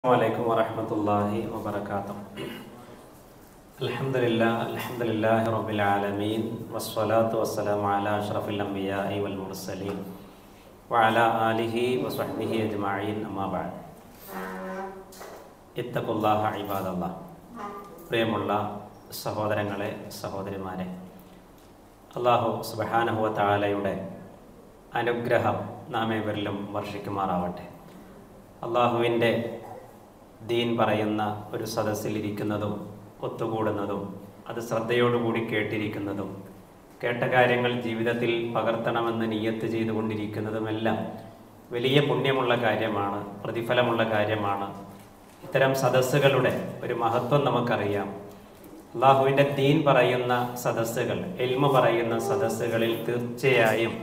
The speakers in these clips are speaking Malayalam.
വലൈക്കും വറഹമത്തല്ലാഹി വബർക്കാത്തു അൽഹംദുലില്ലാ അൽഹംദുലില്ലാഹി റബ്ബിൽ ആലമീൻ വസ്സലാത്തു വസ്സലാമു അലാ അഷ്റഫിൽ അംബിയാഇ വൽ മുർസലീൻ വഅലാ ആലിഹി വസ്വഹ്ബിഹി അജ്മഈൻ അമ്മാ ബഅദ് ഇത്തഖുല്ലാഹ ഇബാദല്ലാഹ് പ്രിയമുള്ള സഹോദരങ്ങളെ സഹോദരിമാരെ അള്ളാഹു സുബ്ഹാനഹു വ തആലയുടെ അനുഗ്രഹം നാം ഏവരിലും വർഷിക്കുമാറാവട്ടെ അള്ളാഹുവിൻ്റെ ദീൻ പറയുന്ന ഒരു സദസ്സിലിരിക്കുന്നതും ഒത്തുകൂടുന്നതും അത് ശ്രദ്ധയോടുകൂടി കേട്ടിരിക്കുന്നതും കേട്ട കാര്യങ്ങൾ ജീവിതത്തിൽ പകർത്തണമെന്ന് നിയത്ത് ചെയ്തുകൊണ്ടിരിക്കുന്നതുമെല്ലാം വലിയ പുണ്യമുള്ള കാര്യമാണ് പ്രതിഫലമുള്ള കാര്യമാണ് ഇത്തരം സദസ്സുകളുടെ ഒരു മഹത്വം നമുക്കറിയാം അള്ളാഹുവിൻ്റെ ദീൻ പറയുന്ന സദസ്സുകൾ എൽമ പറയുന്ന സദസ്സുകളിൽ തീർച്ചയായും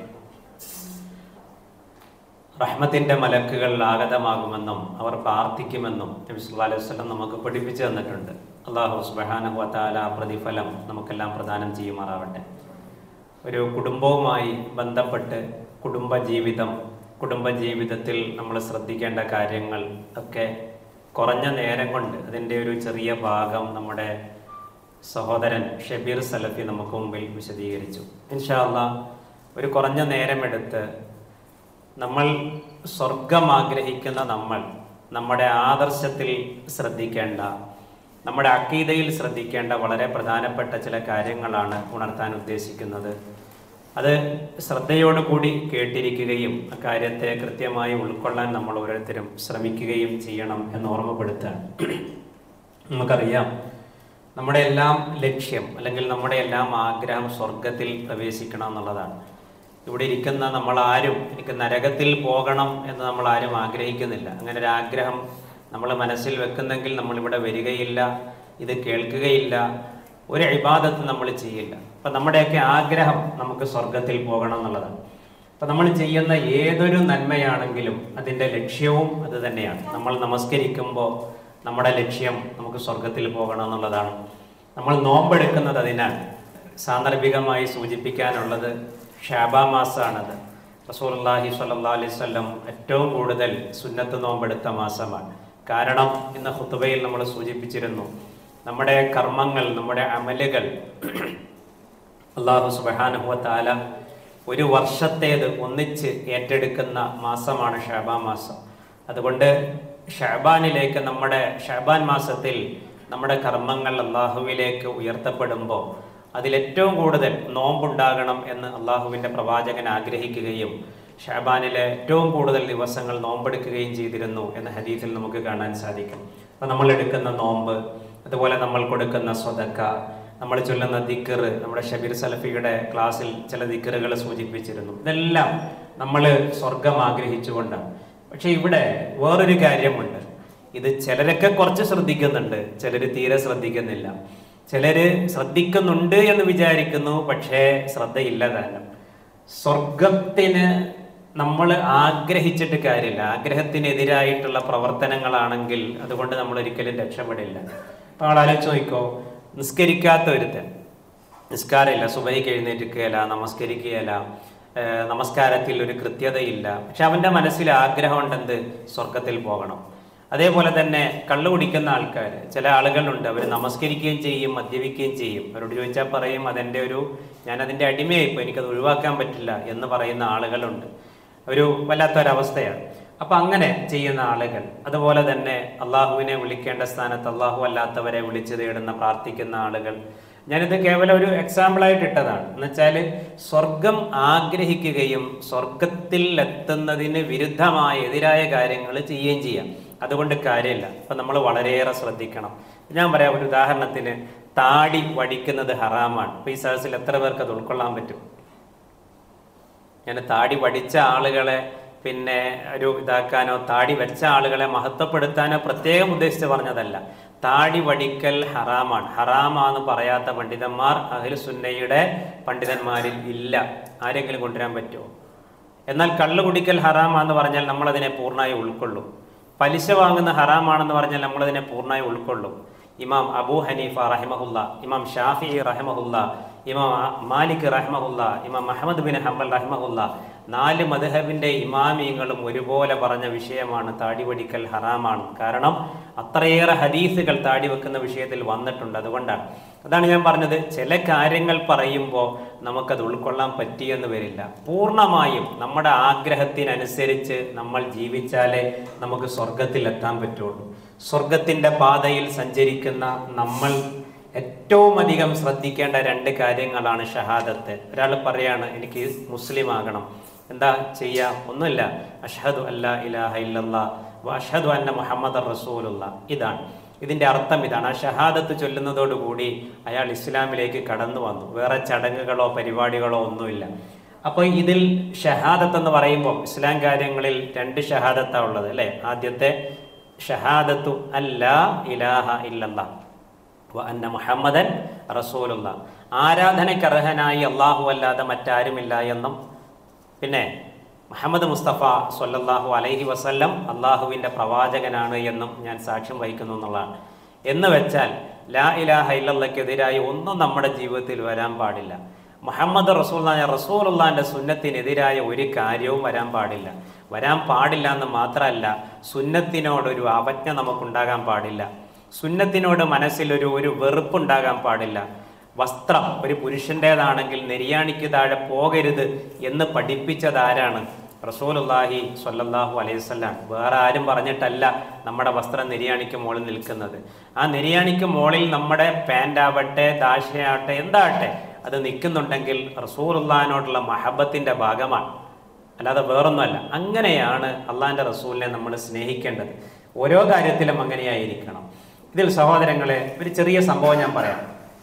റഹ്മത്തിന്റെ മലക്കുകൾ ആഗതമാകുമെന്നും അവർ പ്രാർത്ഥിക്കുമെന്നും നബി സല്ലല്ലാഹു അലൈഹി വസല്ലം നമുക്ക് പഠിപ്പിച്ചു തന്നിട്ടുണ്ട് അള്ളാഹു സുബ്ഹാനഹു വ തആല പ്രതിഫലം നമുക്കെല്ലാം പ്രദാനം ചെയ്യുമാറാവട്ടെ ഒരു കുടുംബവുമായി ബന്ധപ്പെട്ട് കുടുംബജീവിതം കുടുംബജീവിതത്തിൽ നമ്മൾ ശ്രദ്ധിക്കേണ്ട കാര്യങ്ങൾ ഒക്കെ കുറഞ്ഞ നേരം കൊണ്ട് അതിൻ്റെ ഒരു ചെറിയ ഭാഗം നമ്മുടെ സഹോദരൻ ഷബീർ സലഫി നമുക്ക് മുമ്പിൽ വിശദീകരിച്ചു ഇൻഷാ അള്ളാഹ് ഒരു കുറഞ്ഞ നേരമെടുത്ത് നമ്മൾ സ്വർഗം ആഗ്രഹിക്കുന്ന നമ്മൾ നമ്മുടെ ആദർശത്തിൽ ശ്രദ്ധിക്കേണ്ട നമ്മുടെ അക്കീതയിൽ ശ്രദ്ധിക്കേണ്ട വളരെ പ്രധാനപ്പെട്ട ചില കാര്യങ്ങളാണ് ഉണർത്താൻ ഉദ്ദേശിക്കുന്നത് അത് ശ്രദ്ധയോടുകൂടി കേട്ടിരിക്കുകയും അക്കാര്യത്തെ കൃത്യമായി ഉൾക്കൊള്ളാൻ നമ്മൾ ഓരോരുത്തരും ശ്രമിക്കുകയും ചെയ്യണം എന്ന് ഓർമ്മപ്പെടുത്തുകയാണ് നമുക്കറിയാം നമ്മുടെ എല്ലാം ലക്ഷ്യം അല്ലെങ്കിൽ നമ്മുടെ എല്ലാം ആഗ്രഹം സ്വർഗത്തിൽ പ്രവേശിക്കണം എന്നുള്ളതാണ് ഇവിടെ ഇരിക്കുന്ന നമ്മൾ ആരും എനിക്ക് നരകത്തിൽ പോകണം എന്ന് നമ്മൾ ആരും ആഗ്രഹിക്കുന്നില്ല അങ്ങനെ ഒരു ആഗ്രഹം നമ്മൾ മനസ്സിൽ വെക്കുന്നെങ്കിൽ നമ്മൾ ഇവിടെ വരികയില്ല ഇത് കേൾക്കുകയില്ല ഒരു ഇബാദത്ത് നമ്മൾ ചെയ്യില്ല അപ്പം നമ്മുടെയൊക്കെ ആഗ്രഹം നമുക്ക് സ്വർഗത്തിൽ പോകണം എന്നുള്ളതാണ് അപ്പം നമ്മൾ ചെയ്യുന്ന ഏതൊരു നന്മയാണെങ്കിലും അതിൻ്റെ ലക്ഷ്യവും അത് തന്നെയാണ് നമ്മൾ നമസ്കരിക്കുമ്പോൾ നമ്മുടെ ലക്ഷ്യം നമുക്ക് സ്വർഗത്തിൽ പോകണം എന്നുള്ളതാണ് നമ്മൾ നോമ്പെടുക്കുന്നത് അതിനാണ് സാന്ദർഭികമായി സൂചിപ്പിക്കാനുള്ളത് ഷാബാ മാസമാണത് റസൂർല്ലാഹി സ്വല്ലാ അലൈഹി സ്വല്ലം ഏറ്റവും കൂടുതൽ സുന്നത്ത് നോമ്പെടുത്ത മാസമാണ് കാരണം ഇന്ന് ഹുത്തുബയിൽ നമ്മൾ സൂചിപ്പിച്ചിരുന്നു നമ്മുടെ കർമ്മങ്ങൾ നമ്മുടെ അമലുകൾ അള്ളാഹു സുബാനുഹുവ താല ഒരു വർഷത്തേത് ഒന്നിച്ച് ഏറ്റെടുക്കുന്ന മാസമാണ് ഷാബാ മാസം അതുകൊണ്ട് ഷാബാനിലേക്ക് നമ്മുടെ ഷാബാൻ മാസത്തിൽ നമ്മുടെ കർമ്മങ്ങൾ അള്ളാഹുവിലേക്ക് ഉയർത്തപ്പെടുമ്പോൾ അതിലേറ്റവും കൂടുതൽ നോമ്പുണ്ടാകണം എന്ന് അള്ളാഹുവിൻ്റെ പ്രവാചകൻ ആഗ്രഹിക്കുകയും ഷാബാനിലെ ഏറ്റവും കൂടുതൽ ദിവസങ്ങൾ നോമ്പെടുക്കുകയും ചെയ്തിരുന്നു എന്ന ഹദീസിൽ നമുക്ക് കാണാൻ സാധിക്കും അപ്പം നമ്മൾ എടുക്കുന്ന നോമ്പ് അതുപോലെ നമ്മൾ കൊടുക്കുന്ന സ്വതക്ക നമ്മൾ ചൊല്ലുന്ന ദിക്കർ നമ്മുടെ ഷബീർ സലഫിയുടെ ക്ലാസ്സിൽ ചില ദിക്കറുകൾ സൂചിപ്പിച്ചിരുന്നു ഇതെല്ലാം നമ്മൾ സ്വർഗം ആഗ്രഹിച്ചുകൊണ്ടാണ് പക്ഷെ ഇവിടെ വേറൊരു കാര്യമുണ്ട് ഇത് ചിലരൊക്കെ കുറച്ച് ശ്രദ്ധിക്കുന്നുണ്ട് ചിലർ തീരെ ശ്രദ്ധിക്കുന്നില്ല ചിലര് ശ്രദ്ധിക്കുന്നുണ്ട് എന്ന് വിചാരിക്കുന്നു പക്ഷേ ശ്രദ്ധയില്ല താനും സ്വർഗത്തിന് നമ്മൾ ആഗ്രഹിച്ചിട്ട് കാര്യമില്ല ആഗ്രഹത്തിനെതിരായിട്ടുള്ള പ്രവർത്തനങ്ങളാണെങ്കിൽ അതുകൊണ്ട് നമ്മൾ ഒരിക്കലും രക്ഷപ്പെടില്ല അപ്പൊ ആളാലോചിച്ച് നോക്കോ നിസ്കരിക്കാത്ത ഒരുത്തൻ നിസ്കാരമില്ല സുബൈക്ക് എഴുന്നേറ്റിക്കുകയില്ല നമസ്കരിക്കുകയില്ല നമസ്കാരത്തിൽ ഒരു കൃത്യതയില്ല പക്ഷെ അവന്റെ മനസ്സിൽ ആഗ്രഹമുണ്ടെന്ത് സ്വർഗത്തിൽ പോകണം അതേപോലെ തന്നെ കള്ളു കുടിക്കുന്ന ആൾക്കാർ ചില ആളുകളുണ്ട് അവർ നമസ്കരിക്കുകയും ചെയ്യും മദ്യപിക്കുകയും ചെയ്യും അവരോട് ചോദിച്ചാൽ പറയും അതെൻ്റെ ഒരു ഞാൻ അതിൻ്റെ അടിമയായിപ്പോൾ എനിക്കത് ഒഴിവാക്കാൻ പറ്റില്ല എന്ന് പറയുന്ന ആളുകളുണ്ട് ഒരു വല്ലാത്തൊരവസ്ഥയാണ് അപ്പൊ അങ്ങനെ ചെയ്യുന്ന ആളുകൾ അതുപോലെ തന്നെ അള്ളാഹുവിനെ വിളിക്കേണ്ട സ്ഥാനത്ത് അള്ളാഹു അല്ലാത്തവരെ വിളിച്ചു തേടുന്ന പ്രാർത്ഥിക്കുന്ന ആളുകൾ ഞാനിത് കേവലം ഒരു എക്സാമ്പിളായിട്ട് ഇട്ടതാണ് എന്നുവെച്ചാൽ സ്വർഗം ആഗ്രഹിക്കുകയും സ്വർഗത്തിൽ എത്തുന്നതിന് വിരുദ്ധമായ എതിരായ കാര്യങ്ങൾ ചെയ്യുകയും ചെയ്യാം അതുകൊണ്ട് കാര്യമില്ല അപ്പം നമ്മൾ വളരെയേറെ ശ്രദ്ധിക്കണം ഞാൻ പറയാം ഒരു ഉദാഹരണത്തിന് താടി വടിക്കുന്നത് ഹറാമാണ് ഇപ്പം ഈ സദസ്സിൽ എത്ര പേർക്ക് അത് ഉൾക്കൊള്ളാൻ പറ്റും ഞാൻ താടി വടിച്ച ആളുകളെ പിന്നെ ഒരു ഇതാക്കാനോ താടി വെച്ച ആളുകളെ മഹത്വപ്പെടുത്താനോ പ്രത്യേകം ഉദ്ദേശിച്ച് പറഞ്ഞതല്ല താടി വടിക്കൽ ഹറാമാണ് ഹറാമാന്ന് പറയാത്ത പണ്ഡിതന്മാർ അഹിൽ സുന്നയുടെ പണ്ഡിതന്മാരിൽ ഇല്ല ആരെങ്കിലും കൊണ്ടുവരാൻ പറ്റുമോ എന്നാൽ കള്ളു കുടിക്കൽ ഹറാമാന്ന് പറഞ്ഞാൽ നമ്മളതിനെ പൂർണ്ണമായി ഉൾക്കൊള്ളും പലിശ വാങ്ങുന്ന ഹറാമാണെന്ന് പറഞ്ഞാൽ നമ്മളതിനെ പൂർണ്ണമായി ഉൾക്കൊള്ളും ഇമാം അബൂ ഹനീഫ റഹിമഹുല്ല ഇമാം ഷാഫി റഹിമഹുല്ല ഇമാം മാലിക് റഹ്മഹുല്ല ഇമാം മുഹമ്മദ് ബിൻ ഹംബൽ റഹ്മഹുല്ല നാല് മധുഹബിന്റെ ഇമാമിയങ്ങളും ഒരുപോലെ പറഞ്ഞ വിഷയമാണ് താടി വടിക്കൽ ഹറാമാണ് കാരണം അത്രയേറെ ഹദീസുകൾ താടി വെക്കുന്ന വിഷയത്തിൽ വന്നിട്ടുണ്ട് അതുകൊണ്ടാണ് അതാണ് ഞാൻ പറഞ്ഞത് ചില കാര്യങ്ങൾ പറയുമ്പോൾ നമുക്കത് ഉൾക്കൊള്ളാൻ പറ്റിയെന്ന് വരില്ല പൂർണ്ണമായും നമ്മുടെ ആഗ്രഹത്തിനനുസരിച്ച് നമ്മൾ ജീവിച്ചാലേ നമുക്ക് സ്വർഗത്തിൽ എത്താൻ പറ്റുള്ളൂ സ്വർഗത്തിന്റെ പാതയിൽ സഞ്ചരിക്കുന്ന നമ്മൾ ഏറ്റവും അധികം ശ്രദ്ധിക്കേണ്ട രണ്ട് കാര്യങ്ങളാണ് ഷഹാദത്ത് ഒരാൾ പറയാണ് എനിക്ക് മുസ്ലിം ആകണം എന്താ ചെയ്യുക ഒന്നുമില്ല അഷഹദു അല്ലാ ഇലാഹ ഇല്ലല്ലാ വ അഷഹദു അന്ന മുഹമ്മദ് റസൂലുള്ള ഇതാണ് ഇതിന്റെ അർത്ഥം ഇതാണ് ആ ഷഹാദത്ത് ചൊല്ലുന്നതോടുകൂടി അയാൾ ഇസ്ലാമിലേക്ക് കടന്നു വന്നു വേറെ ചടങ്ങുകളോ പരിപാടികളോ ഒന്നുമില്ല അപ്പോൾ ഇതിൽ ഷഹാദത്ത് എന്ന് പറയുമ്പോൾ ഇസ്ലാം കാര്യങ്ങളിൽ രണ്ട് ഷഹാദത്താണ് ഉള്ളത് അല്ലേ ആദ്യത്തെ ഷഹാദത്തു അല്ലാ ഇലാഹ ഇല്ലല്ലാ വ അന്ന മുഹമ്മദൻ റസൂലുള്ള ആരാധനയ്ക്ക് അർഹനായി അള്ളാഹു അല്ലാതെ മറ്റാരുമില്ല എന്നും പിന്നെ മുഹമ്മദ് മുസ്തഫ സൊല്ലാഹു അലൈഹി വസല്ലം അള്ളാഹുവിൻ്റെ പ്രവാചകനാണ് എന്നും ഞാൻ സാക്ഷ്യം വഹിക്കുന്നു എന്നുള്ളതാണ് എന്ന് വെച്ചാൽ ലാ ഇലാഹ ഇല്ലല്ലക്കെതിരായി ഒന്നും നമ്മുടെ ജീവിതത്തിൽ വരാൻ പാടില്ല മുഹമ്മദ് റസൂൽ റസൂലുള്ളാന്റെ സുന്നത്തിനെതിരായ ഒരു കാര്യവും വരാൻ പാടില്ല വരാൻ പാടില്ല എന്ന് മാത്രമല്ല സുന്നത്തിനോടൊരു അവജ്ഞ നമുക്കുണ്ടാകാൻ പാടില്ല സുന്നത്തിനോട് മനസ്സിലൊരു ഒരു വെറുപ്പുണ്ടാകാൻ പാടില്ല വസ്ത്രം ഒരു പുരുഷൻ്റേതാണെങ്കിൽ നെരിയാണിക്ക് താഴെ പോകരുത് എന്ന് പഠിപ്പിച്ചത് ആരാണ് റസൂലുല്ലാഹി സ്വല്ലല്ലാഹു അലൈഹി വസല്ലം വേറെ ആരും പറഞ്ഞിട്ടല്ല നമ്മുടെ വസ്ത്രം നെരിയാണിക്ക് മുകളിൽ നിൽക്കുന്നത് ആ നെരിയാണിക്ക് മുകളിൽ നമ്മുടെ പാൻ്റ് ആവട്ടെ ദാശയാവട്ടെ എന്താവട്ടെ അത് നിൽക്കുന്നുണ്ടെങ്കിൽ റസൂലുള്ളാഹിനോടുള്ള മഹബത്തിൻ്റെ ഭാഗമാണ് അല്ലാതെ വേറൊന്നുമല്ല അങ്ങനെയാണ് അള്ളാഹിൻ്റെ റസൂലിനെ നമ്മൾ സ്നേഹിക്കേണ്ടത് ഓരോ കാര്യത്തിലും അങ്ങനെയായിരിക്കണം ഇതിൽ സഹോദരങ്ങളെ ഒരു ചെറിയ സംഭവം ഞാൻ പറയാം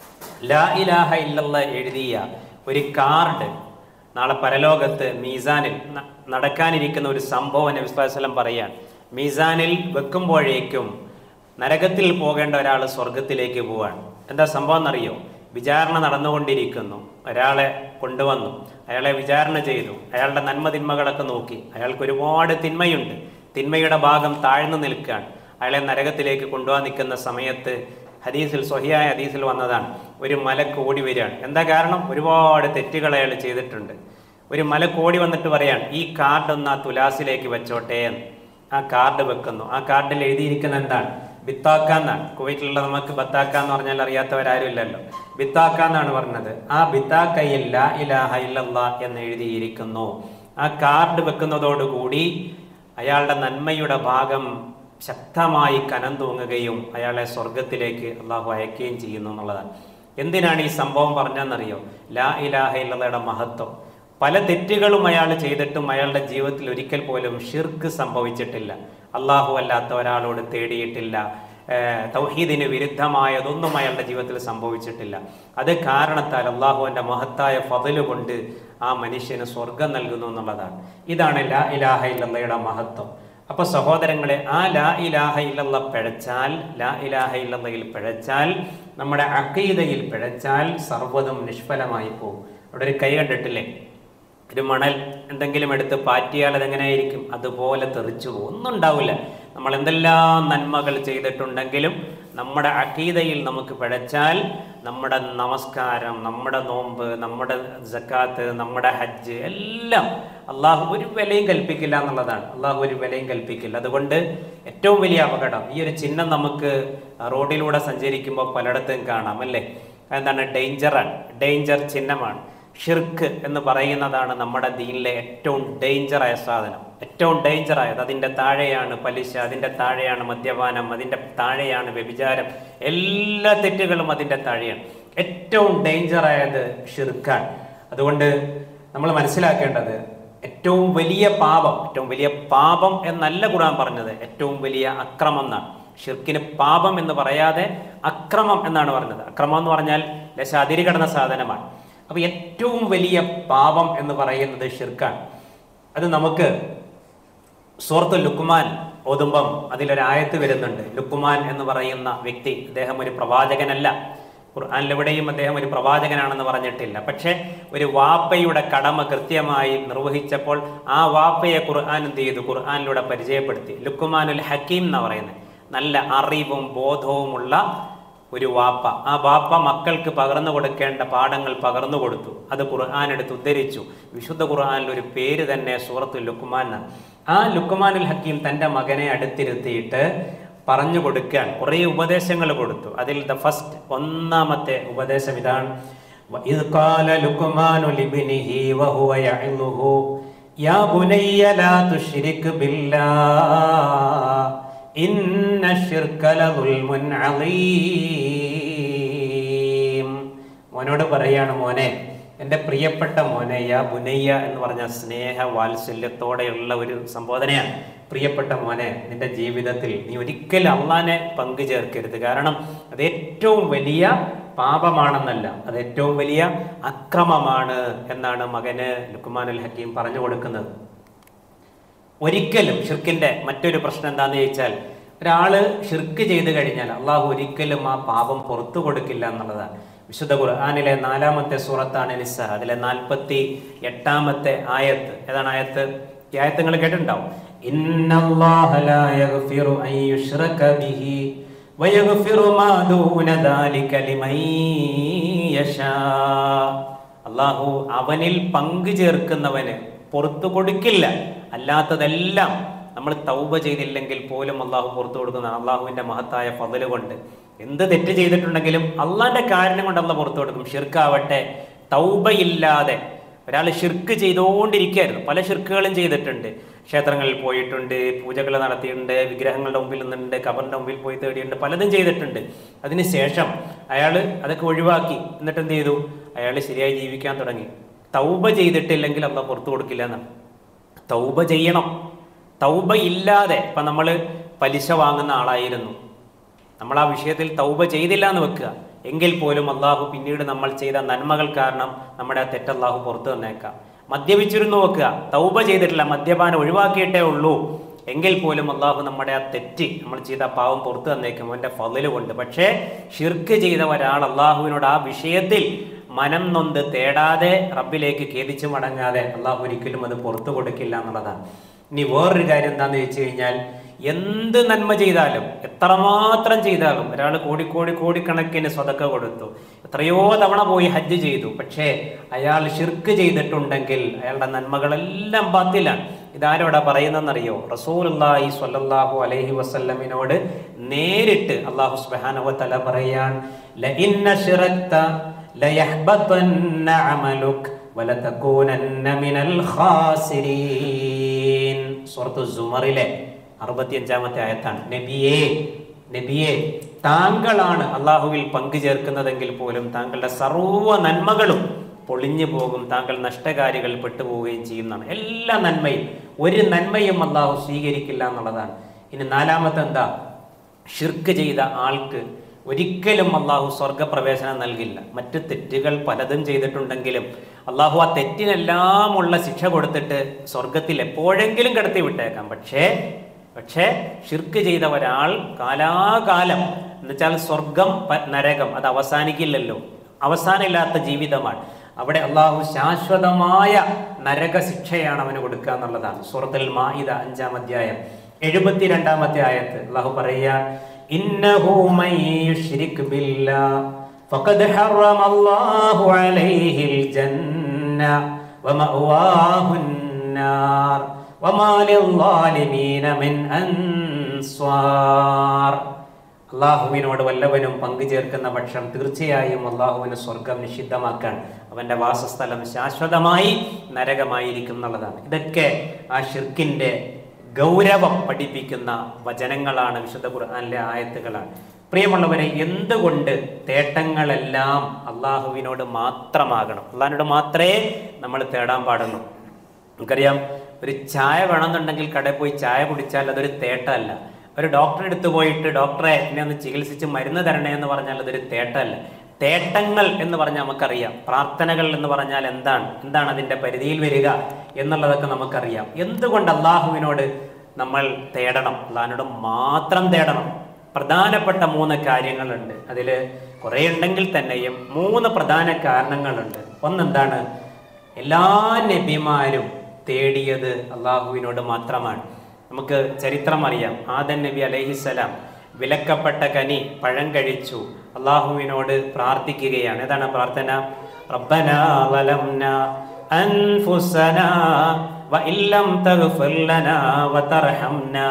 ലാ ഇലാഹ ഇല്ലല്ല എഴുതിയ ഒരു കാർഡ് നാളെ പരലോകത്ത് മീസാനിൽ ന- നടക്കാനിരിക്കുന്ന ഒരു സംഭവം നബി സ്വല്ലല്ലാഹു അലൈഹി വസല്ലം പറയാൻ മീസാനിൽ വെക്കുമ്പോഴേക്കും നരകത്തിൽ പോകേണ്ട ഒരാൾ സ്വർഗത്തിലേക്ക് പോവാണ് എന്താ സംഭവം എന്നറിയോ വിചാരണ നടന്നുകൊണ്ടിരിക്കുന്നു ഒരാളെ കൊണ്ടുവന്നു അയാളെ വിചാരണ ചെയ്തു അയാളുടെ നന്മ തിന്മകളൊക്കെ നോക്കി അയാൾക്ക് ഒരുപാട് തിന്മയുണ്ട് തിന്മയുടെ ഭാഗം താഴ്ന്നു നിൽക്കുകയാണ് അയാളെ നരകത്തിലേക്ക് കൊണ്ടുപോകാൻ നിൽക്കുന്ന സമയത്ത് ഹദീസിൽ സ്വഹിയായ ഹദീസിൽ വന്നതാണ് ഒരു മലക്ക് ഓടി വരികയാണ് എന്താ കാരണം ഒരുപാട് തെറ്റുകൾ അയാൾ ചെയ്തിട്ടുണ്ട് ഒരു മലക്ക് ഓടി വന്നിട്ട് പറയാണ് ഈ കാർഡ് ഒന്ന് ആ തുലാസിലേക്ക് വെച്ചോട്ടെ എന്ന് ആ കാർഡ് വെക്കുന്നു ആ കാർഡിൽ എഴുതിയിരിക്കുന്ന എന്താണ് ബിത്താക്ക എന്നാണ് കുവൈറ്റിലുള്ള നമുക്ക് ബത്താക്ക എന്ന് പറഞ്ഞാൽ അറിയാത്തവരാരും ഇല്ലല്ലോ ബിത്താക്ക എന്നാണ് പറഞ്ഞത് ആ ബിത്താക്കയിൽ ലാ ഇലാഹ ഇല്ലല്ലാ എന്ന് എഴുതിയിരിക്കുന്നു ആ കാർഡ് വെക്കുന്നതോടുകൂടി അയാളുടെ നന്മയുടെ ഭാഗം ശക്തമായി കനം തൂങ്ങുകയും അയാളെ സ്വർഗത്തിലേക്ക് അള്ളാഹു അയക്കുകയും ചെയ്യുന്നു എന്നുള്ളതാണ് എന്തിനാണ് ഈ സംഭവം പറഞ്ഞതെന്നറിയോ ലാ ഇലാഹ ഇല്ലയുടെ മഹത്വം പല തെറ്റുകളും അയാൾ ചെയ്തിട്ടും അയാളുടെ ജീവിതത്തിൽ ഒരിക്കൽ പോലും ഷിർക്ക് സംഭവിച്ചിട്ടില്ല അള്ളാഹു അല്ലാത്ത ഒരാളോട് തേടിയിട്ടില്ല ഏർ തൗഹീദിന് വിരുദ്ധമായതൊന്നും അയാളുടെ ജീവിതത്തിൽ സംഭവിച്ചിട്ടില്ല അത് കാരണത്താൽ അള്ളാഹുവിൻ്റെ മഹത്തായ ഫതല് കൊണ്ട് ആ മനുഷ്യന് സ്വർഗം നൽകുന്നു എന്നുള്ളതാണ് ഇതാണ് ലാ ഇലാഹ ഇല്ലയുടെ മഹത്വം അപ്പൊ സഹോദരങ്ങളെ ആ ലാ ഇലാഹ ഇല്ലല്ല പിഴച്ചാൽ ലാ ഇലാഹ ഇല്ലല്ലയിൽ പിഴച്ചാൽ നമ്മുടെ അക്കീതയിൽ പിഴച്ചാൽ സർവ്വതും നിഷ്ഫലമായി പോകും അവിടെ ഒരു കൈ കണ്ടിട്ടില്ലേ ഒരു മണൽ എന്തെങ്കിലും എടുത്ത് പാറ്റിയാൽ അതെങ്ങനെയായിരിക്കും അതുപോലെ തെറിച്ചു പോകും ഒന്നും ഉണ്ടാവില്ല നമ്മൾ എന്തെല്ലാം നന്മകൾ ചെയ്തിട്ടുണ്ടെങ്കിലും നമ്മുടെ അഖീദയിൽ നമുക്ക് പിഴച്ചാൽ നമ്മുടെ നമസ്കാരം നമ്മുടെ നോമ്പ് നമ്മുടെ ജക്കാത്ത് നമ്മുടെ ഹജ്ജ് എല്ലാം അള്ളാഹു ഒരു വിലയും കൽപ്പിക്കില്ല എന്നുള്ളതാണ് അള്ളാഹു ഒരു വിലയും കൽപ്പിക്കില്ല അതുകൊണ്ട് ഏറ്റവും വലിയ അപകടം ഈ ഒരു ചിഹ്നം നമുക്ക് റോഡിലൂടെ സഞ്ചരിക്കുമ്പോൾ പലയിടത്തും കാണാം അല്ലേ എന്താണ് ഡേഞ്ചറാണ് ഡേഞ്ചർ ചിഹ്നമാണ് ഷിർക്ക് എന്ന് പറയുന്നതാണ് നമ്മുടെ ദീനിലെ ഏറ്റവും ഡേഞ്ചറായ സാധനം ഏറ്റവും ഡേഞ്ചറായത് അതിൻ്റെ താഴെയാണ് പലിശ അതിൻ്റെ താഴെയാണ് മദ്യപാനം അതിൻ്റെ താഴെയാണ് വ്യഭിചാരം എല്ലാ തെറ്റുകളും അതിൻ്റെ താഴെയാണ് ഏറ്റവും ഡേഞ്ചറായത് ഷിർക്കാണ് അതുകൊണ്ട് നമ്മൾ മനസ്സിലാക്കേണ്ടത് ഏറ്റവും വലിയ പാപം ഏറ്റവും വലിയ പാപം എന്നല്ല ഖുർആൻ പറഞ്ഞത് ഏറ്റവും വലിയ അക്രമം എന്നാണ് ഷിർക്കിന് പാപം എന്ന് പറയാതെ അക്രമം എന്നാണ് പറഞ്ഞത് അക്രമം എന്ന് പറഞ്ഞാൽ ലേശ അതിരി കടന്ന സാധനമാണ് അപ്പൊ ഏറ്റവും വലിയ പാപം എന്ന് പറയുന്നത് ഷിർക്കാണ് അത് നമുക്ക് സൂറത്ത് ലുക്കുമാൻ ഓതുമ്പം അതിലൊരായത്ത് വരുന്നുണ്ട് ലുക്കുമാൻ എന്ന് പറയുന്ന വ്യക്തി അദ്ദേഹം ഒരു പ്രവാചകനല്ല ഖുർആാനിലെവിടെയും അദ്ദേഹം ഒരു പ്രവാചകനാണെന്ന് പറഞ്ഞിട്ടില്ല പക്ഷെ ഒരു വാപ്പയുടെ കടമ കൃത്യമായി നിർവഹിച്ചപ്പോൾ ആ വാപ്പയെ ഖുർആൻ എന്ത് ചെയ്തു ഖുർആാനിലൂടെ പരിചയപ്പെടുത്തി ലുക്കുമാനുൽ ഹക്കീം എന്ന് പറയുന്നത് നല്ല അറിവും ബോധവുമുള്ള ഒരു വാപ്പ ആ വാപ്പ മക്കൾക്ക് പകർന്നു കൊടുക്കേണ്ട പാഠങ്ങൾ പകർന്നു കൊടുത്തു അത് ഖുർആൻ എടുത്ത് ഉദ്ധരിച്ചു വിശുദ്ധ ഖുർആനിൽ ഒരു പേര് തന്നെ സൂറത്ത് ലുക്കുമാൻ എന്നാണ്. ആ ലുക്കുമാനുൽ ഹക്കീം തൻ്റെ മകനെ അടുത്തിരുത്തിയിട്ട് പറഞ്ഞു കൊടുക്കാൻ കുറേ ഉപദേശങ്ങൾ കൊടുത്തു അതിൽ ദ ഫസ്റ്റ് ഒന്നാമത്തെ ഉപദേശം ഇതാണ് وَإِذْ قَالَ لُقْمَانُ لِابْنِهِ وَهُوَ يَعِظُهُ يَا بُنَيَّ لَا تُشْرِكْ بِاللَّهِ إِنَّ الشِّرْكَ لَظُلْمٌ عَظِيمٌ മോനോട് പറയാണ് മോനെ എൻ്റെ പ്രിയപ്പെട്ട മോനെ യാ ബുനയ്യ എന്ന് പറഞ്ഞ സ്നേഹ വാത്സല്യത്തോടെയുള്ള ഒരു സംബോധനയാണ് പ്രിയപ്പെട്ട മോനെ നിന്റെ ജീവിതത്തിൽ നീ ഒരിക്കലും അള്ളാനെ പങ്കു ചേർക്കരുത് കാരണം അത് ഏറ്റവും വലിയ പാപമാണെന്നല്ല അത് ഏറ്റവും വലിയ അക്രമമാണ് എന്നാണ് മകന് ലുക്കുമാൻ അൽ ഹക്കീം പറഞ്ഞു കൊടുക്കുന്നത് ഒരിക്കലും ഷിർക്കിന്റെ മറ്റൊരു പ്രശ്നം എന്താണെന്ന് ചോദിച്ചാൽ ഒരാള് ഷിർക്ക് ചെയ്തു കഴിഞ്ഞാൽ അള്ളാഹു ഒരിക്കലും ആ പാപം പുറത്തു കൊടുക്കില്ല എന്നുള്ളതാണ് വിശുദ്ധ ഖുർആാനിലെ നാലാമത്തെ സൂറത്താണ് നിസ അതിലെ നാൽപ്പത്തി എട്ടാമത്തെ ആയത്ത് ഏതാണ് ആയത്ത് ഈ ആയത്ത് നിങ്ങൾ കേട്ടിട്ടുണ്ടാവും ഇന്നല്ലാഹ ലാ യഗ്ഫിറു അൻ യുശ്റക ബിഹി വയഗ്ഫിറു മാ ദൂന ദാലിക ലിമൻ യശാ അള്ളാഹു അവനിൽ പങ്കു ചേർക്കുന്നവന് പുറത്തു കൊടുക്കില്ല അല്ലാത്തതെല്ലാം നമ്മൾ തൗബ ചെയ്തില്ലെങ്കിൽ പോലും അള്ളാഹു പുറത്തു കൊടുക്കുന്ന അള്ളാഹുവിന്റെ മഹത്തായ ഫതല് കൊണ്ട് എന്ത് തെറ്റ് ചെയ്തിട്ടുണ്ടെങ്കിലും അള്ളാന്റെ കാരണം കൊണ്ട് അള്ള പുറത്തു കൊടുക്കും ഷിർക്കാവട്ടെ തൗബയില്ലാതെ ഒരാൾ ഷിർക്ക് ചെയ്തുകൊണ്ടിരിക്കുകയായിരുന്നു പല ഷിർക്കുകളും ചെയ്തിട്ടുണ്ട് ക്ഷേത്രങ്ങളിൽ പോയിട്ടുണ്ട് പൂജകൾ നടത്തിയിട്ടുണ്ട് വിഗ്രഹങ്ങളുടെ മുമ്പിൽ നിന്നുണ്ട് കബറിന്റെ മുമ്പിൽ പോയി തേടിയിട്ടുണ്ട് പലതും ചെയ്തിട്ടുണ്ട് അതിനുശേഷം അയാൾ അതൊക്കെ ഒഴിവാക്കി എന്നിട്ട് എന്ത് ചെയ്തു അയാൾ ശരിയായി ജീവിക്കാൻ തുടങ്ങി തൗബ ചെയ്തിട്ടില്ലെങ്കിൽ അള്ള പുറത്തു കൊടുക്കില്ല എന്നാണ് തൗബ ചെയ്യണം തൗബ ഇല്ലാതെ ഇപ്പൊ നമ്മൾ പലിശ വാങ്ങുന്ന ആളായിരുന്നു നമ്മൾ ആ വിഷയത്തിൽ തൗബ ചെയ്തില്ല എന്ന് വെക്കുക എങ്കിൽ പോലും അള്ളാഹു പിന്നീട് നമ്മൾ ചെയ്ത നന്മകൾ കാരണം നമ്മുടെ ആ തെറ്റ് അള്ളാഹു പുറത്തു തന്നേക്കാം മദ്യപിച്ചിരുന്നു വെക്കുക തൗബ ചെയ്തിട്ടില്ല മദ്യപാനം ഒഴിവാക്കിയിട്ടേ ഉള്ളൂ എങ്കിൽ പോലും അള്ളാഹു നമ്മുടെ ആ തെറ്റ് നമ്മൾ ചെയ്ത ആ പാവം പുറത്തു തന്നേക്കും അവൻ്റെ ഫതില് കൊണ്ട് പക്ഷേ ഷിർക്ക് ചെയ്ത ഒരാൾ അള്ളാഹുവിനോട് ആ വിഷയത്തിൽ മനം നൊന്ത് തേടാതെ റബ്ബിലേക്ക് ഖേദിച്ചു മടങ്ങാതെ അള്ളാഹു ഒരിക്കലും അത് പുറത്തു കൊടുക്കില്ല എന്നുള്ളതാണ് ഇനി വേറൊരു കാര്യം എന്താണെന്ന് വെച്ച് കഴിഞ്ഞാൽ എന്ത് നന്മ ചെയ്താലും എത്രമാത്രം ചെയ്താലും ഒരാൾ കോടിക്കോടി കോടിക്കണക്കിന് സ്വതക്ക കൊടുത്തു എത്രയോ തവണ പോയി ഹജ്ജ് ചെയ്തു പക്ഷേ അയാൾ ഷിർക്ക് ചെയ്തിട്ടുണ്ടെങ്കിൽ അയാളുടെ നന്മകളെല്ലാം ബാത്തിലാണ് ഇതാരോടാ പറയുന്നതെന്നറിയോ റസൂലുള്ളാഹി സ്വല്ലല്ലാഹു അലൈഹി വസല്ലമിനോട് നേരിട്ട് അള്ളാഹു സുബ്ഹാനഹു വതആല പറയാൻ ലഇൻ അശ്റക്ത ലയഹ്ബതന്ന അമലുക് വലതകൂനന്ന മിനൽ ഖാസിരീൻ സൂറത്തു സുമറിലെ അറുപത്തിയഞ്ചാമത്തെ ആയത്താണ് നബിയേ നബിയെ താങ്കളാണ് അള്ളാഹുവിൽ പങ്കു ചേർക്കുന്നതെങ്കിൽ പോലും താങ്കളുടെ സർവ്വ നന്മകളും പൊളിഞ്ഞു പോകും താങ്കൾ നഷ്ടകാരികൾ പെട്ടുപോവുകയും ചെയ്യുന്നതാണ് എല്ലാ നന്മയും ഒരു നന്മയും അള്ളാഹു സ്വീകരിക്കില്ല എന്നുള്ളതാണ് ഇനി നാലാമത്തെ എന്താ ഷിർക്ക് ചെയ്ത ആൾക്ക് ഒരിക്കലും അള്ളാഹു സ്വർഗപ്രവേശനം നൽകില്ല മറ്റു തെറ്റുകൾ പലതും ചെയ്തിട്ടുണ്ടെങ്കിലും അള്ളാഹു ആ തെറ്റിനെല്ലാമുള്ള ശിക്ഷ കൊടുത്തിട്ട് സ്വർഗത്തിൽ എപ്പോഴെങ്കിലും കിടത്തി വിട്ടേക്കാം പക്ഷേ പക്ഷേ ഷിർക്ക് ചെയ്ത ഒരാൾ കാലാകാലം എന്നുവെച്ചാൽ സ്വർഗം പ- നരകം അത് അവസാനിക്കില്ലല്ലോ അവസാനമില്ലാത്ത ജീവിതമാണ് അവിടെ അള്ളാഹു ശാശ്വതമായ നരക ശിക്ഷയാണ് അവന് കൊടുക്കുക എന്നുള്ളതാണ് സൂറത്തുൽ മാഇദ അഞ്ചാം അധ്യായം എഴുപത്തിരണ്ടാമത്തെ ആയത്ത് അള്ളാഹു പറയാ ഇന്നഹു മൻ യുശ്രിക് ബില്ലാഹ് ഫഖദ് ഹറമ അല്ലാഹു അലൈഹിൽ ജന്ന വമഅവാഹുൻ നാർ വമാ ലിൽളാലിമീന മിൻ അൻസ്വാർ അള്ളാഹുവിനോട് വല്ലവനും പങ്കു ചേർക്കുന്ന പക്ഷം തീർച്ചയായും അള്ളാഹുവിന് സ്വർഗം നിഷിദ്ധമാക്കാൻ അവന്റെ വാസസ്ഥലം ശാശ്വതമായി നരകമായിരിക്കും എന്നുള്ളതാണ് ഇതൊക്കെ ആ ഷിർക്കിന്റെ ഗൗരവം പഠിപ്പിക്കുന്ന വചനങ്ങളാണ് വിശുദ്ധ ഖുർആനിലെ ആയത്തുകളാണ് പ്രിയമുള്ളവരെ എന്തുകൊണ്ട് തേട്ടങ്ങളെല്ലാം അള്ളാഹുവിനോട് മാത്രമാകണം അള്ളാഹിനോട് മാത്രമേ നമ്മൾ തേടാൻ പാടുള്ളൂ നമുക്കറിയാം ഒരു ചായ വേണമെന്നുണ്ടെങ്കിൽ കടയിൽ പോയി ചായ കുടിച്ചാൽ അതൊരു തേട്ടമല്ല ഒരു ഡോക്ടറെ അടുത്ത് പോയിട്ട് ഡോക്ടറെ എന്നെ ഒന്ന് ചികിത്സിച്ച് മരുന്ന് തരണേ എന്ന് പറഞ്ഞാൽ അതൊരു തേട്ടമല്ല തേട്ടങ്ങൾ എന്ന് പറഞ്ഞാൽ നമുക്കറിയാം പ്രാർത്ഥനകൾ എന്ന് പറഞ്ഞാൽ എന്താണ് എന്താണ് അതിൻ്റെ പരിധിയിൽ വരിക എന്നുള്ളതൊക്കെ നമുക്കറിയാം എന്തുകൊണ്ട് അള്ളാഹുവിനോട് നമ്മൾ തേടണം അള്ളാഹിനോട് മാത്രം തേടണം പ്രധാനപ്പെട്ട മൂന്ന് കാര്യങ്ങളുണ്ട് അതിൽ കുറേ ഉണ്ടെങ്കിൽ തന്നെയും മൂന്ന് പ്രധാന കാരണങ്ങളുണ്ട് ഒന്നെന്താണ് എല്ലാ നബിമാരും തേടിയത് അള്ളാഹുവിനോട് മാത്രമാണ് നമുക്ക് ചരിത്രം അറിയാം ആദൻ നബി അലൈഹിസ്സലാം വിലക്കപ്പെട്ട കനി പഴം കഴിച്ചു അള്ളാഹുവിനോട് പ്രാർത്ഥിക്കുകയാണ് ഏതാണ് പ്രാർത്ഥന റബ്ബന വലംന أنفسنا وإن لم تغفر لنا وترحمنا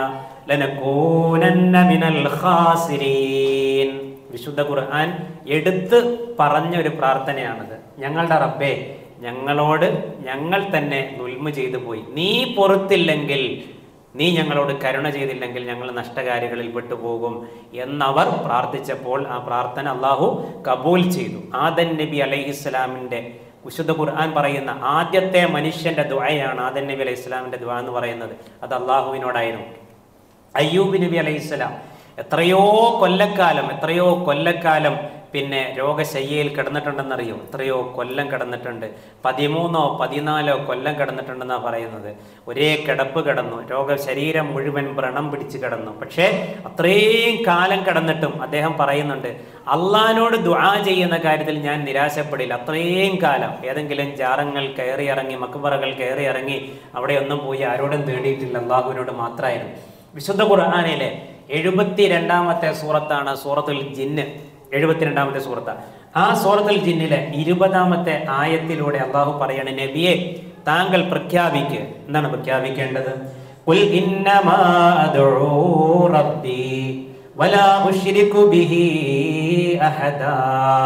لنكونن من الخاسرين വിശുദ്ധ ഖുർആൻ എടുത്ത് പറഞ്ഞ ഒരു പ്രാർത്ഥനയാണത് ഞങ്ങളുടെ റബ്ബേ ഞങ്ങളോട് ഞങ്ങൾ തന്നെ നുൽമ ചെയ്തു പോയി നീ പൊറത്തില്ലെങ്കിൽ നീ ഞങ്ങളോട് കരുണ ചെയ്തില്ലെങ്കിൽ ഞങ്ങൾ നഷ്ടകാരികളിൽ പെട്ടുപോകും എന്നവർ പ്രാർത്ഥിച്ചപ്പോൾ ആ പ്രാർത്ഥന അള്ളാഹു കബൂൽ ചെയ്തു ആദൻ നബി അലൈഹിസ്സലാമിൻ്റെ വിശുദ്ധ ഖുർആൻ പറയുന്ന ആദ്യത്തെ മനുഷ്യന്റെ ദുആയാണ് ആദൻ നബി അലൈഹി ഇസ്ലാമിന്റെ ദുആ എന്ന് പറയുന്നത് അത് അള്ളാഹുവിനോടായിരുന്നു അയ്യൂബ് നബി അലൈഹി സ്വലാം എത്രയോ കൊല്ലക്കാലം എത്രയോ കൊല്ലക്കാലം പിന്നെ രോഗശയ്യയിൽ കിടന്നിട്ടുണ്ടെന്നറിയോ എത്രയോ കൊല്ലം കിടന്നിട്ടുണ്ട് പതിമൂന്നോ പതിനാലോ കൊല്ലം കിടന്നിട്ടുണ്ടെന്നാണ് പറയുന്നത് ഒരേ കിടപ്പ് കിടന്നു രോഗ ശരീരം മുഴുവൻ വ്രണം പിടിച്ച് കിടന്നു പക്ഷേ അത്രയും കാലം കിടന്നിട്ടും അദ്ദേഹം പറയുന്നുണ്ട് അള്ളഹാനോട് ദുആ ചെയ്യുന്ന കാര്യത്തിൽ ഞാൻ നിരാശപ്പെടില്ല അത്രയും കാലം ഏതെങ്കിലും ജാറങ്ങൾ കയറി ഇറങ്ങി മക്ബറകൾ കയറി ഇറങ്ങി അവിടെ ഒന്നും പോയി ആരോടും തേടിയിട്ടില്ല അള്ളാഹുവിനോട് മാത്രമായിരുന്നു വിശുദ്ധ ഖുർആാനിലെ എഴുപത്തി രണ്ടാമത്തെ സൂറത്താണ് സൂറത്തുൽ ജിന്ന് എഴുപത്തിരണ്ടാമത്തെ സൂറത്ത് ആ സൂറത്തുൽ ജിന്നിലെ ഇരുപതാമത്തെ ആയത്തിലൂടെ അള്ളാഹു പറയാണ് നബിയെ താങ്കൾ പ്രഖ്യാപിക്ക് എന്താണ് പ്രഖ്യാപിക്കേണ്ടത് "ഖുൽ ഇന്നമാ അദ്ഉ റബ്ബി വലാ ഉശ്രികു ബിഹി അഹദാ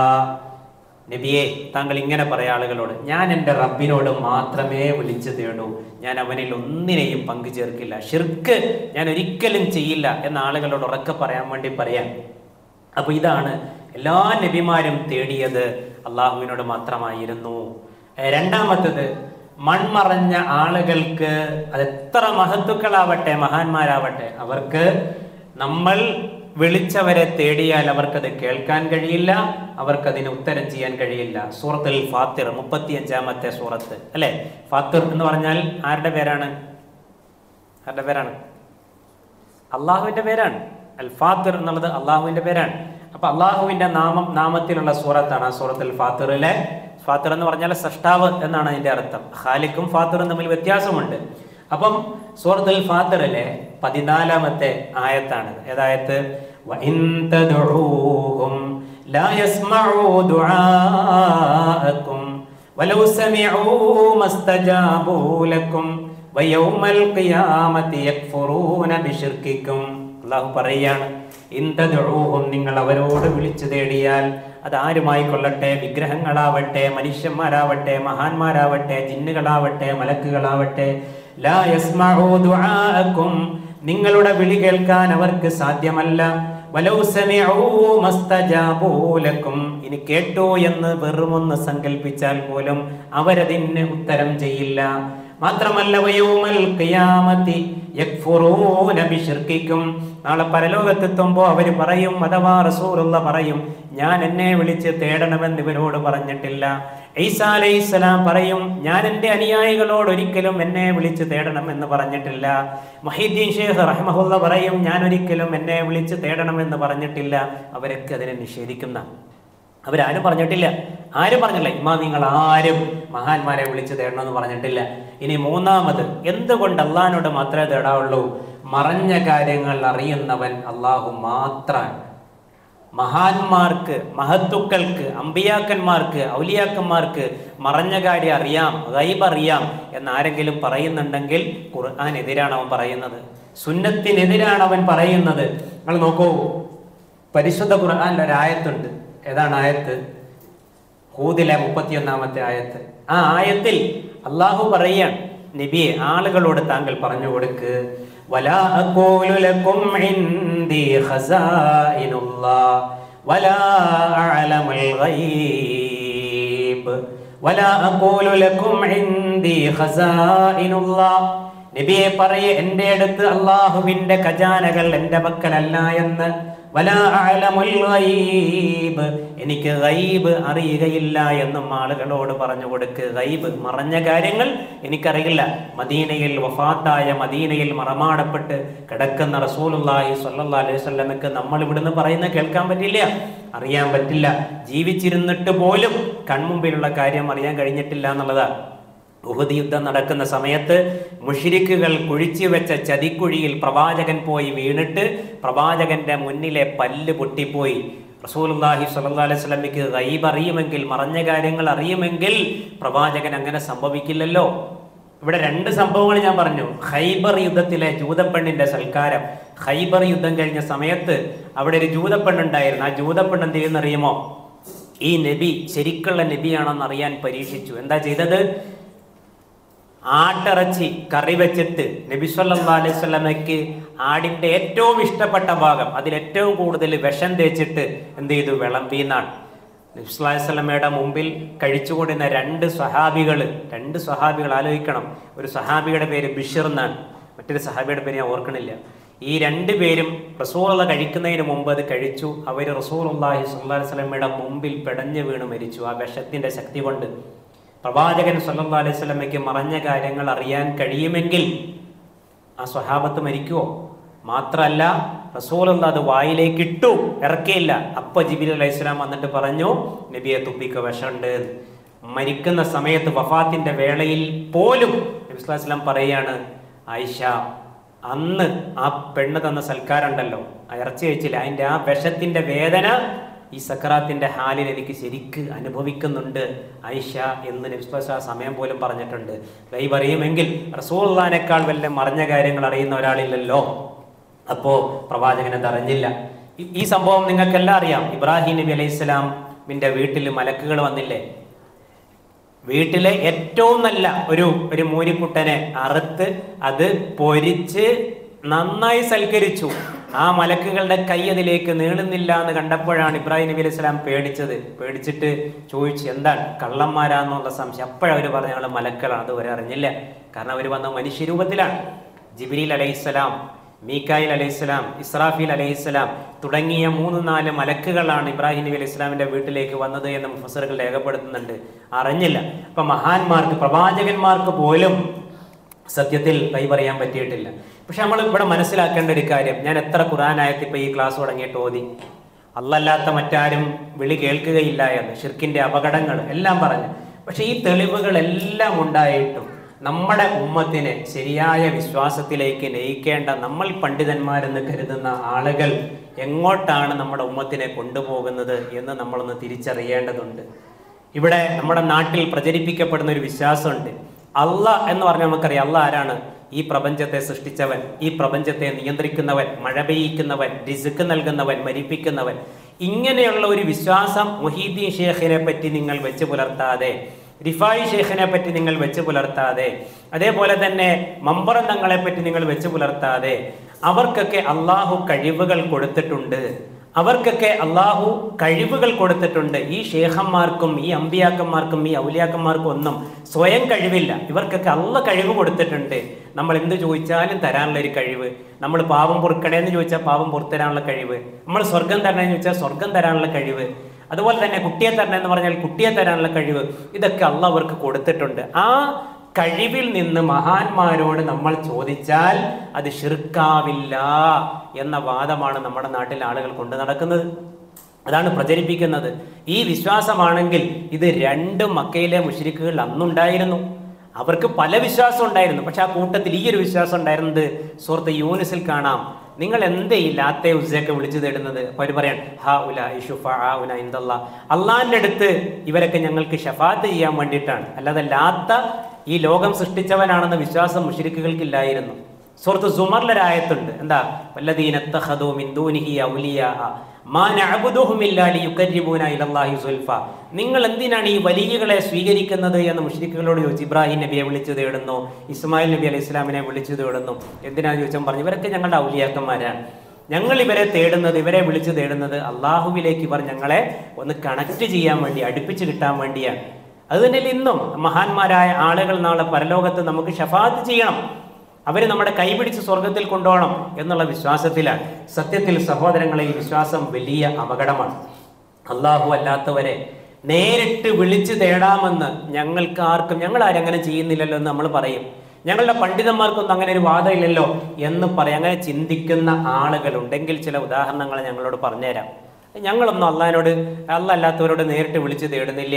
നബിയെ താങ്കൾ ഇങ്ങനെ പറയാ ആളുകളോട് ഞാൻ എൻ്റെ റബ്ബിനോട് മാത്രമേ വിളിച്ചു തേടൂ ഞാൻ അവനിൽ ഒന്നിനെയും പങ്കു ചേർക്കില്ല ഷിർക്ക് ഞാൻ ഒരിക്കലും ചെയ്യില്ല എന്ന ആളുകളോട് ഉറക്കെ പറയാൻ വേണ്ടി പറയാൻ അപ്പൊ ഇതാണ് എല്ലാ നബിമാരും തേടിയത് അള്ളാഹുവിനോട് മാത്രമായിരുന്നു ഏഹ് രണ്ടാമത്തത് മൺമറഞ്ഞ ആളുകൾക്ക് അത് എത്ര മഹത്തുക്കളാവട്ടെ മഹാന്മാരാവട്ടെ അവർക്ക് നമ്മൾ വിളിച്ചവരെ തേടിയാൽ അവർക്കത് കേൾക്കാൻ കഴിയില്ല അവർക്കതിന് ഉത്തരം ചെയ്യാൻ കഴിയില്ല സൂറത്തുൽ ഫാത്തിർ മുപ്പത്തിയഞ്ചാമത്തെ സൂറത്ത് അല്ലെ ഫാത്തിർ എന്ന് പറഞ്ഞാൽ ആരുടെ പേരാണ് ആരുടെ പേരാണ് അള്ളാഹുവിന്റെ പേരാണ് അൽ ഫാത്തിർ എന്നുള്ളത് അള്ളാഹുവിന്റെ പേരാണ് അപ്പൊ അള്ളാഹുവിന്റെ നാമം നാമത്തിലുള്ള സൂറത്താണ് ആ സൂറത്തുൽ ഫാത്തിറിലെ ഫാത്തിർ എന്ന് പറഞ്ഞാൽ സഷ്ടാവ് എന്നാണ് അതിന്റെ അർത്ഥം ഖാലിക്കും ഫാത്തിറും തമ്മിൽ വ്യത്യാസമുണ്ട് അപ്പം സൂറത്തുൽ ഫാത്തിറിലെ പതിനാലാമത്തെ ആയത്താണ് ഏതായത് وَإِن تَدْعُوهُمْ لَا يَسْمَعُوا دُعَاءَكُمْ وَلَوْ سَمِعُوا مَا اسْتَجَابُوا لَكُمْ وَيَوْمَ الْقِيَامَةِ يَكْفُرُونَ بِشِرْكِكُمْ അള്ളാഹു പറയാണ് ഇന്തദൂഹും നിങ്ങൾ അവരോട് വിളിച്ചു തേടിയാൽ അത് ആരുമായി കൊള്ളട്ടെ വിഗ്രഹങ്ങളാവട്ടെ മനുഷ്യന്മാരാവട്ടെ മഹാന്മാരാവട്ടെ ജിന്നുകളാവട്ടെ മലക്കുകളാവട്ടെ ലാ യസ്മഉ ദുആഅക്കും നിങ്ങളുടെ വിളി കേൾക്കാൻ അവർക്ക് സാധ്യമല്ല വലൗ സമിഉ മസ്തജാബൂ ലക്കും ഇനി കേട്ടോ എന്ന് വെറുമൊന്ന് സങ്കല്പിച്ചാൽ പോലും അവരതിന് ഉത്തരം ചെയ്യില്ല മാത്രമല്ല വയൗമൽ ഖിയാമത്തി യക്ഫുറൂന ബിശിർക്കിക്കും നാളെ പരലോകത്തെത്തുമ്പോൾ അവർ പറയും അഥവാ റസൂലുള്ള പറയും ഞാൻ എന്നെ വിളിച്ച് തേടണമെന്ന് ഇവരോട് പറഞ്ഞിട്ടില്ല ഈസാ അലൈഹിസ്സലാം പറയും ഞാൻ എൻ്റെ അനുയായികളോട് ഒരിക്കലും എന്നെ വിളിച്ച് തേടണമെന്ന് പറഞ്ഞിട്ടില്ല മഹീദ്ദീൻ ഷേഖ് റഹ്മഹുല്ല പറയും ഞാൻ ഒരിക്കലും എന്നെ വിളിച്ച് തേടണമെന്ന് പറഞ്ഞിട്ടില്ല അവരൊക്കെ അതിനെ നിഷേധിക്കുന്ന അവരാരും പറഞ്ഞിട്ടില്ല ആരും പറഞ്ഞില്ല ഇമാ നിങ്ങൾ ആരും മഹാന്മാരെ വിളിച്ച് തേടണമെന്ന് പറഞ്ഞിട്ടില്ല ഇനി മൂന്നാമത് എന്തുകൊണ്ട് അള്ളഹാനോട് മാത്രമേ തേടാവുള്ളൂ മറഞ്ഞ കാര്യങ്ങൾ അറിയുന്നവൻ അള്ളാഹു മാത്രമാണ് മഹാന്മാർക്ക് മഹത്തുക്കൾക്ക് അമ്പിയാക്കന്മാർക്ക് ഔലിയാക്കന്മാർക്ക് മറഞ്ഞ കാര്യം അറിയാം ഗൈബ് അറിയാം എന്നാരെങ്കിലും പറയുന്നുണ്ടെങ്കിൽ ഖുർആൻ എതിരാണ് അവൻ പറയുന്നത് സുന്നത്തിനെതിരാണ് അവൻ പറയുന്നത് നിങ്ങൾ നോക്കൂ പരിശുദ്ധ ഖുർആനിൽ ഒരു ആയത്തുണ്ട് ഏതാണ് ആയത്ത് ഹൂദിലെ മുപ്പത്തിയൊന്നാമത്തെ ആയത്ത് ആ ആയത്തിൽ അള്ളാഹു പറയാൻ നബിയെ ആളുകളോട് താങ്കൾ പറഞ്ഞു കൊടുക്ക് ولا أقول لكم عندي خزائن الله ولا أعلم الغيب ولا أقول لكم عندي خزائن الله നബിയെ പറയെ എൻ്റെ അടുത്ത് അള്ളാഹുവിന്റെ ഖജാനകൾ എൻ്റെ പക്കലല്ല എന്ന് വലാ അഅലമുൽ ഗൈബ് എനിക്ക് ഗൈബ് അറിയുകയില്ല എന്നും ആളുകളോട് പറഞ്ഞു കൊടുക്ക് ഗൈബ് മറഞ്ഞ കാര്യങ്ങൾ എനിക്കറിയില്ല മദീനയിൽ വഫാത്തായ മദീനയിൽ മറമാടപ്പെട്ട് കിടക്കുന്ന റസൂലുള്ളാഹി സ്വല്ലല്ലാഹി അലൈഹി വസല്ലമക്ക് നമ്മൾ ഇവിടുന്ന് പറയുന്ന കേൾക്കാൻ പറ്റില്ല അറിയാൻ പറ്റില്ല ജീവിച്ചിരുന്നിട്ട് പോലും കൺമുമ്പിലുള്ള കാര്യം അറിയാൻ കഴിഞ്ഞിട്ടില്ല എന്നുള്ളതാണ് ഉഹദ് യുദ്ധം നടക്കുന്ന സമയത്ത് മുഷിരിക്കുകൾ കുഴിച്ചു വെച്ച ചതിക്കുഴിയിൽ പ്രവാചകൻ പോയി വീണിട്ട് പ്രവാചകന്റെ മുന്നിലെ പല്ല് പൊട്ടിപ്പോയി റസൂലുള്ളാഹി സ്വല്ലല്ലാഹി അലൈഹി വസല്ലമയ്ക്ക് ഗൈബ് അറിയുമെങ്കിൽ മറഞ്ഞ കാര്യങ്ങൾ അറിയുമെങ്കിൽ പ്രവാചകൻ അങ്ങനെ സംഭവിക്കില്ലല്ലോ ഇവിടെ രണ്ട് സംഭവങ്ങൾ ഞാൻ പറഞ്ഞു ഖൈബർ യുദ്ധത്തിലെ ജൂതപ്പെണ്ണിന്റെ സൽക്കാരം ഖൈബർ യുദ്ധം കഴിഞ്ഞ സമയത്ത് അവിടെ ഒരു ജൂതപ്പെണ്ണുണ്ടായിരുന്നു ആ ജൂതപ്പെണ്ണ് എന്ത് ചെയ്യുന്നറിയുമോ ഈ നബി ശരിക്കുള്ള നബിയാണെന്ന് അറിയാൻ പരീക്ഷിച്ചു എന്താ ചെയ്തത് ആട്ടിറച്ചി കറി വെച്ചിട്ട് നബി സല്ലല്ലാഹു അലൈഹി വസല്ലമയ്ക്ക് ആടിന്റെ ഏറ്റവും ഇഷ്ടപ്പെട്ട ഭാഗം അതിൽ ഏറ്റവും കൂടുതൽ വിഷം തേച്ചിട്ട് എന്ത് ചെയ്തു വിളമ്പീന്നാണ് നബി സല്ലല്ലാഹു അലൈഹി വസല്ലമയുടെ മുമ്പിൽ കഴിച്ചുകൊണ്ടിരുന്ന രണ്ട് സ്വഹാബികൾ രണ്ട് സ്വഹാബികൾ ആലോചിക്കണം ഒരു സ്വഹാബിയുടെ പേര് ബിഷിർ എന്നാണ് മറ്റൊരു സഹാബിയുടെ പേര് ഞാൻ ഓർക്കണില്ല ഈ രണ്ട് പേരും റസൂലുള്ള കഴിക്കുന്നതിന് മുമ്പ് അത് കഴിച്ചു അവർ റസൂലുള്ളാഹി സ്വല്ലല്ലാഹി അലൈഹി വസല്ലമയുടെ മുമ്പിൽ പെടഞ്ഞു വീണ് മരിച്ചു ആ വിഷത്തിന്റെ ശക്തി കൊണ്ട് പ്രവാചകൻ സല്ലല്ലാഹു അലൈഹി വസല്ലമയ്ക്ക് മറഞ്ഞ കാര്യങ്ങൾ അറിയാൻ കഴിയുമെങ്കിൽ ആ സ്വഹാബത്ത് മരിക്കുമോ മാത്രമല്ല റസൂലുള്ള അത് വായിലേക്ക് ഇട്ടു ഇറക്കിയില്ല അപ്പൊ ജിബിൽ അലൈഹി സ്വലാം വന്നിട്ട് പറഞ്ഞു നബിയെ തുപ്പിക്ക് വിഷമുണ്ട് എന്ന്. മരിക്കുന്ന സമയത്ത് വഫാത്തിന്റെ വേളയിൽ പോലും നബി സ്വല്ലല്ലാഹു അലൈഹി വസല്ലം പറയാണ് ആയിഷ അന്ന് ആ പെണ്ണ് തന്ന സൽക്കാരം ഉണ്ടല്ലോ ആ ഇറച്ചി കഴിച്ചില്ല അതിന്റെ ആ വിഷത്തിന്റെ വേദന ഈ സക്കറാത്തിന്റെ ഹാലിൽ എനിക്ക് ശരിക്ക് അനുഭവിക്കുന്നുണ്ട് ആയിഷ എന്ന് നബിസ്വലാ സമയം പോലും പറഞ്ഞിട്ടുണ്ട് ഗൈബ് അറിയുമെങ്കിൽ റസൂള്ളാനേക്കാൾ വല്ല മറഞ്ഞ കാര്യങ്ങൾ അറിയുന്ന ഒരാളില്ലല്ലോ അപ്പോ പ്രവാചകൻ അത് അറിഞ്ഞില്ല ഈ- ഈ സംഭവം നിങ്ങൾക്കെല്ലാം അറിയാം ഇബ്രാഹിം നബി അലൈഹി സ്വലാമിന്റെ വീട്ടിൽ മലക്കുകൾ വന്നില്ലേ വീട്ടിലെ ഏറ്റവും നല്ല ഒരു ഒരു മൂരിക്കുട്ടനെ അറുത്ത് അത് പൊരിച്ച് നന്നായി സൽക്കരിച്ചു ആ മലക്കുകളുടെ കൈ അതിലേക്ക് നീളുന്നില്ല എന്ന് കണ്ടപ്പോഴാണ് ഇബ്രാഹിം നബി അലൈഹി സ്വലാം പേടിച്ചത് പേടിച്ചിട്ട് ചോദിച്ചു എന്താണ് കള്ളന്മാരാന്നുള്ള സംശയം അപ്പോഴവർ പറഞ്ഞു ഞങ്ങൾ മലക്കളാണ് അതുവരെ അറിഞ്ഞില്ല കാരണം അവർ വന്ന മനുഷ്യരൂപത്തിലാണ് ജിബ്രീൽ അലൈഹിസ്സലാം മീക്കായിൽ അലൈഹിസ്സലാം ഇസ്രാഫീൽ അലൈഹിസ്സലാം തുടങ്ങിയ മൂന്ന് നാല് മലക്കുകളാണ് ഇബ്രാഹിം നബി അലൈഹി ഇസ്ലാമിന്റെ വീട്ടിലേക്ക് വന്നത് എന്ന് മുഫസറുകൾ രേഖപ്പെടുത്തുന്നുണ്ട് അറിഞ്ഞില്ല അപ്പൊ മഹാന്മാർക്ക് പ്രവാചകന്മാർക്ക് പോലും സത്യത്തിൽ കൈ പറയാൻ പറ്റിയിട്ടില്ല പക്ഷെ നമ്മൾ ഇവിടെ മനസ്സിലാക്കേണ്ട ഒരു കാര്യം ഞാൻ എത്ര ഖുറാനായത്ത് ഇപ്പൊ ഈ ക്ലാസ് തുടങ്ങിയിട്ട് ഓതി അല്ലല്ലാത്ത മറ്റാരും വിളി കേൾക്കുകയില്ല എന്ന് ഷിർക്കിന്റെ അപകടങ്ങൾ എല്ലാം പറഞ്ഞു പക്ഷെ ഈ തെളിവുകളെല്ലാം ഉണ്ടായിട്ടും നമ്മുടെ ഉമ്മത്തിനെ ശരിയായ വിശ്വാസത്തിലേക്ക് നയിക്കേണ്ട നമ്മൾ പണ്ഡിതന്മാരെന്ന് കരുതുന്ന ആളുകൾ എങ്ങോട്ടാണ് നമ്മുടെ ഉമ്മത്തിനെ കൊണ്ടുപോകുന്നത് എന്ന് നമ്മളൊന്ന് തിരിച്ചറിയേണ്ടതുണ്ട് ഇവിടെ നമ്മുടെ നാട്ടിൽ പ്രചരിപ്പിക്കപ്പെടുന്ന ഒരു വിശ്വാസമുണ്ട് അല്ല എന്ന് പറഞ്ഞാൽ നമുക്കറിയാം അല്ല ആരാണ് ഈ പ്രപഞ്ചത്തെ സൃഷ്ടിച്ചവൻ ഈ പ്രപഞ്ചത്തെ നിയന്ത്രിക്കുന്നവൻ മഴ പെയ്യിക്കുന്നവൻ രിസുക്ക് നൽകുന്നവൻ മരിപ്പിക്കുന്നവൻ ഇങ്ങനെയുള്ള ഒരു വിശ്വാസം മുഹീദ്ദീൻ ഷേഖിനെ പറ്റി നിങ്ങൾ വെച്ച് പുലർത്താതെ റിഫായി ഷേഖിനെ പറ്റി നിങ്ങൾ വെച്ച് പുലർത്താതെ അതേപോലെ തന്നെ മമ്പറന്തങ്ങളെ പറ്റി നിങ്ങൾ വെച്ച് പുലർത്താതെ അവർക്കൊക്കെ അള്ളാഹു കഴിവുകൾ കൊടുത്തിട്ടുണ്ട് അവർക്കൊക്കെ അള്ളാഹു കഴിവുകൾ കൊടുത്തിട്ടുണ്ട് ഈ ഷേഖന്മാർക്കും ഈ അമ്പിയാക്കന്മാർക്കും ഈ ഔലിയാക്കന്മാർക്കും ഒന്നും സ്വയം കഴിവില്ല ഇവർക്കൊക്കെ അള്ള കഴിവ് കൊടുത്തിട്ടുണ്ട് നമ്മൾ എന്ത് ചോദിച്ചാലും തരാനുള്ള ഒരു കഴിവ് നമ്മൾ പാപം പൊറുക്കണേന്ന് ചോദിച്ചാൽ പാപം പുറത്തരാനുള്ള കഴിവ് നമ്മൾ സ്വർഗം തരണമെന്ന് ചോദിച്ചാൽ സ്വർഗം തരാനുള്ള കഴിവ് അതുപോലെ തന്നെ കുട്ടിയെ തരണം എന്ന് പറഞ്ഞാൽ കുട്ടിയെ തരാനുള്ള കഴിവ് ഇതൊക്കെ അള്ള അവർക്ക് കൊടുത്തിട്ടുണ്ട് ആ കഴിവിൽ നിന്ന് മഹാന്മാരോട് നമ്മൾ ചോദിച്ചാൽ അത് ഷിർക്കാവില്ല എന്ന വാദമാണ് നമ്മുടെ നാട്ടിൽ ആളുകൾ കൊണ്ടു നടക്കുന്നത് അതാണ് പ്രചരിപ്പിക്കുന്നത് ഈ വിശ്വാസമാണെങ്കിൽ ഇത് രണ്ട് മക്കയിലെ മുഷരിക്കുകൾ അന്നുണ്ടായിരുന്നു അവർക്ക് പല വിശ്വാസം ഉണ്ടായിരുന്നു പക്ഷെ ആ കൂട്ടത്തിൽ ഈ ഒരു വിശ്വാസം ഉണ്ടായിരുന്നത് സുഹൃത്ത് യൂനിസിൽ കാണാം നിങ്ങൾ എന്തേ ഈ ലാത്തെ ഉസയൊക്കെ വിളിച്ചു തേടുന്നത് അപ്പൊ അവർ പറയാൻ ഹാ ഉല ഇഷുഫ ആ ഉല ഇന്ദല്ല അള്ളാഹിന്റെ അടുത്ത് ഇവരൊക്കെ ഞങ്ങൾക്ക് ഷഫാത്ത് ചെയ്യാൻ വേണ്ടിയിട്ടാണ് അല്ലാതെ ലാത്ത ഈ ലോകം സൃഷ്ടിച്ചവനാണെന്ന വിശ്വാസം മുഷരിക്കുകൾക്കില്ലായിരുന്നു സുഹൃത്ത് സുമർലരായത്തുണ്ട് എന്താ വല്ലദീനത്തഖദൂ മിൻ ദൂനിഹി ഔലിയാ മാ നഅബുദുഹും ഇല്ലാ ലിയുഖർരിബൂന ഇലല്ലാഹി സുൽഫ നിങ്ങൾ എന്തിനാണ് ഈ വലിയകളെ സ്വീകരിക്കുന്നത് എന്ന് മുഷ്രിക്കുകളോട് ചോദിച്ചു ഇബ്രാഹിം നബിയെ വിളിച്ചു തേടുന്നു ഇസ്മായിൽ നബി അലൈഹി ഇസ്ലാമിനെ വിളിച്ചു തേടുന്നു എന്തിനാന്ന് ചോദിച്ചാൽ പറഞ്ഞു ഇവരൊക്കെ ഞങ്ങളുടെ ഔലിയാക്കന്മാരാണ് ഞങ്ങൾ ഇവരെ തേടുന്നത് ഇവരെ വിളിച്ചു തേടുന്നത് അള്ളാഹുവിലേക്ക് ഇവർ ഞങ്ങളെ ഒന്ന് കണക്ട് ചെയ്യാൻ വേണ്ടി അടുപ്പിച്ച് കിട്ടാൻ വേണ്ടിയാണ് അത് തന്നെയല്ലേ ഇന്നും മഹാന്മാരായ ആളുകൾ നാളെ പരലോകത്ത് നമുക്ക് ഷഫാത്ത് ചെയ്യണം അവർ നമ്മുടെ കൈപിടിച്ച് സ്വർഗത്തിൽ കൊണ്ടുപോകണം എന്നുള്ള വിശ്വാസത്തിലാണ് സത്യത്തിൽ സഹോദരങ്ങളെ ഈ വിശ്വാസം വലിയ അപകടമാണ് അള്ളാഹു അല്ലാത്തവരെ നേരിട്ട് വിളിച്ചു തേടാമെന്ന് ഞങ്ങൾക്ക് ആർക്കും ഞങ്ങൾ ആരും അങ്ങനെ ചെയ്യുന്നില്ലല്ലോ എന്ന് നമ്മൾ പറയും ഞങ്ങളുടെ പണ്ഡിതന്മാർക്കൊന്നും അങ്ങനെ ഒരു വാദമില്ലല്ലോ എന്ന് പറയും അങ്ങനെ ചിന്തിക്കുന്ന ആളുകളുണ്ടെങ്കിൽ ചില ഉദാഹരണങ്ങൾ ഞങ്ങളോട് പറഞ്ഞുതരാം ഞങ്ങളൊന്നും അള്ളഹാനോട് അല്ല അല്ലാത്തവരോട് നേരിട്ട് വിളിച്ച് തേടുന്നില്ല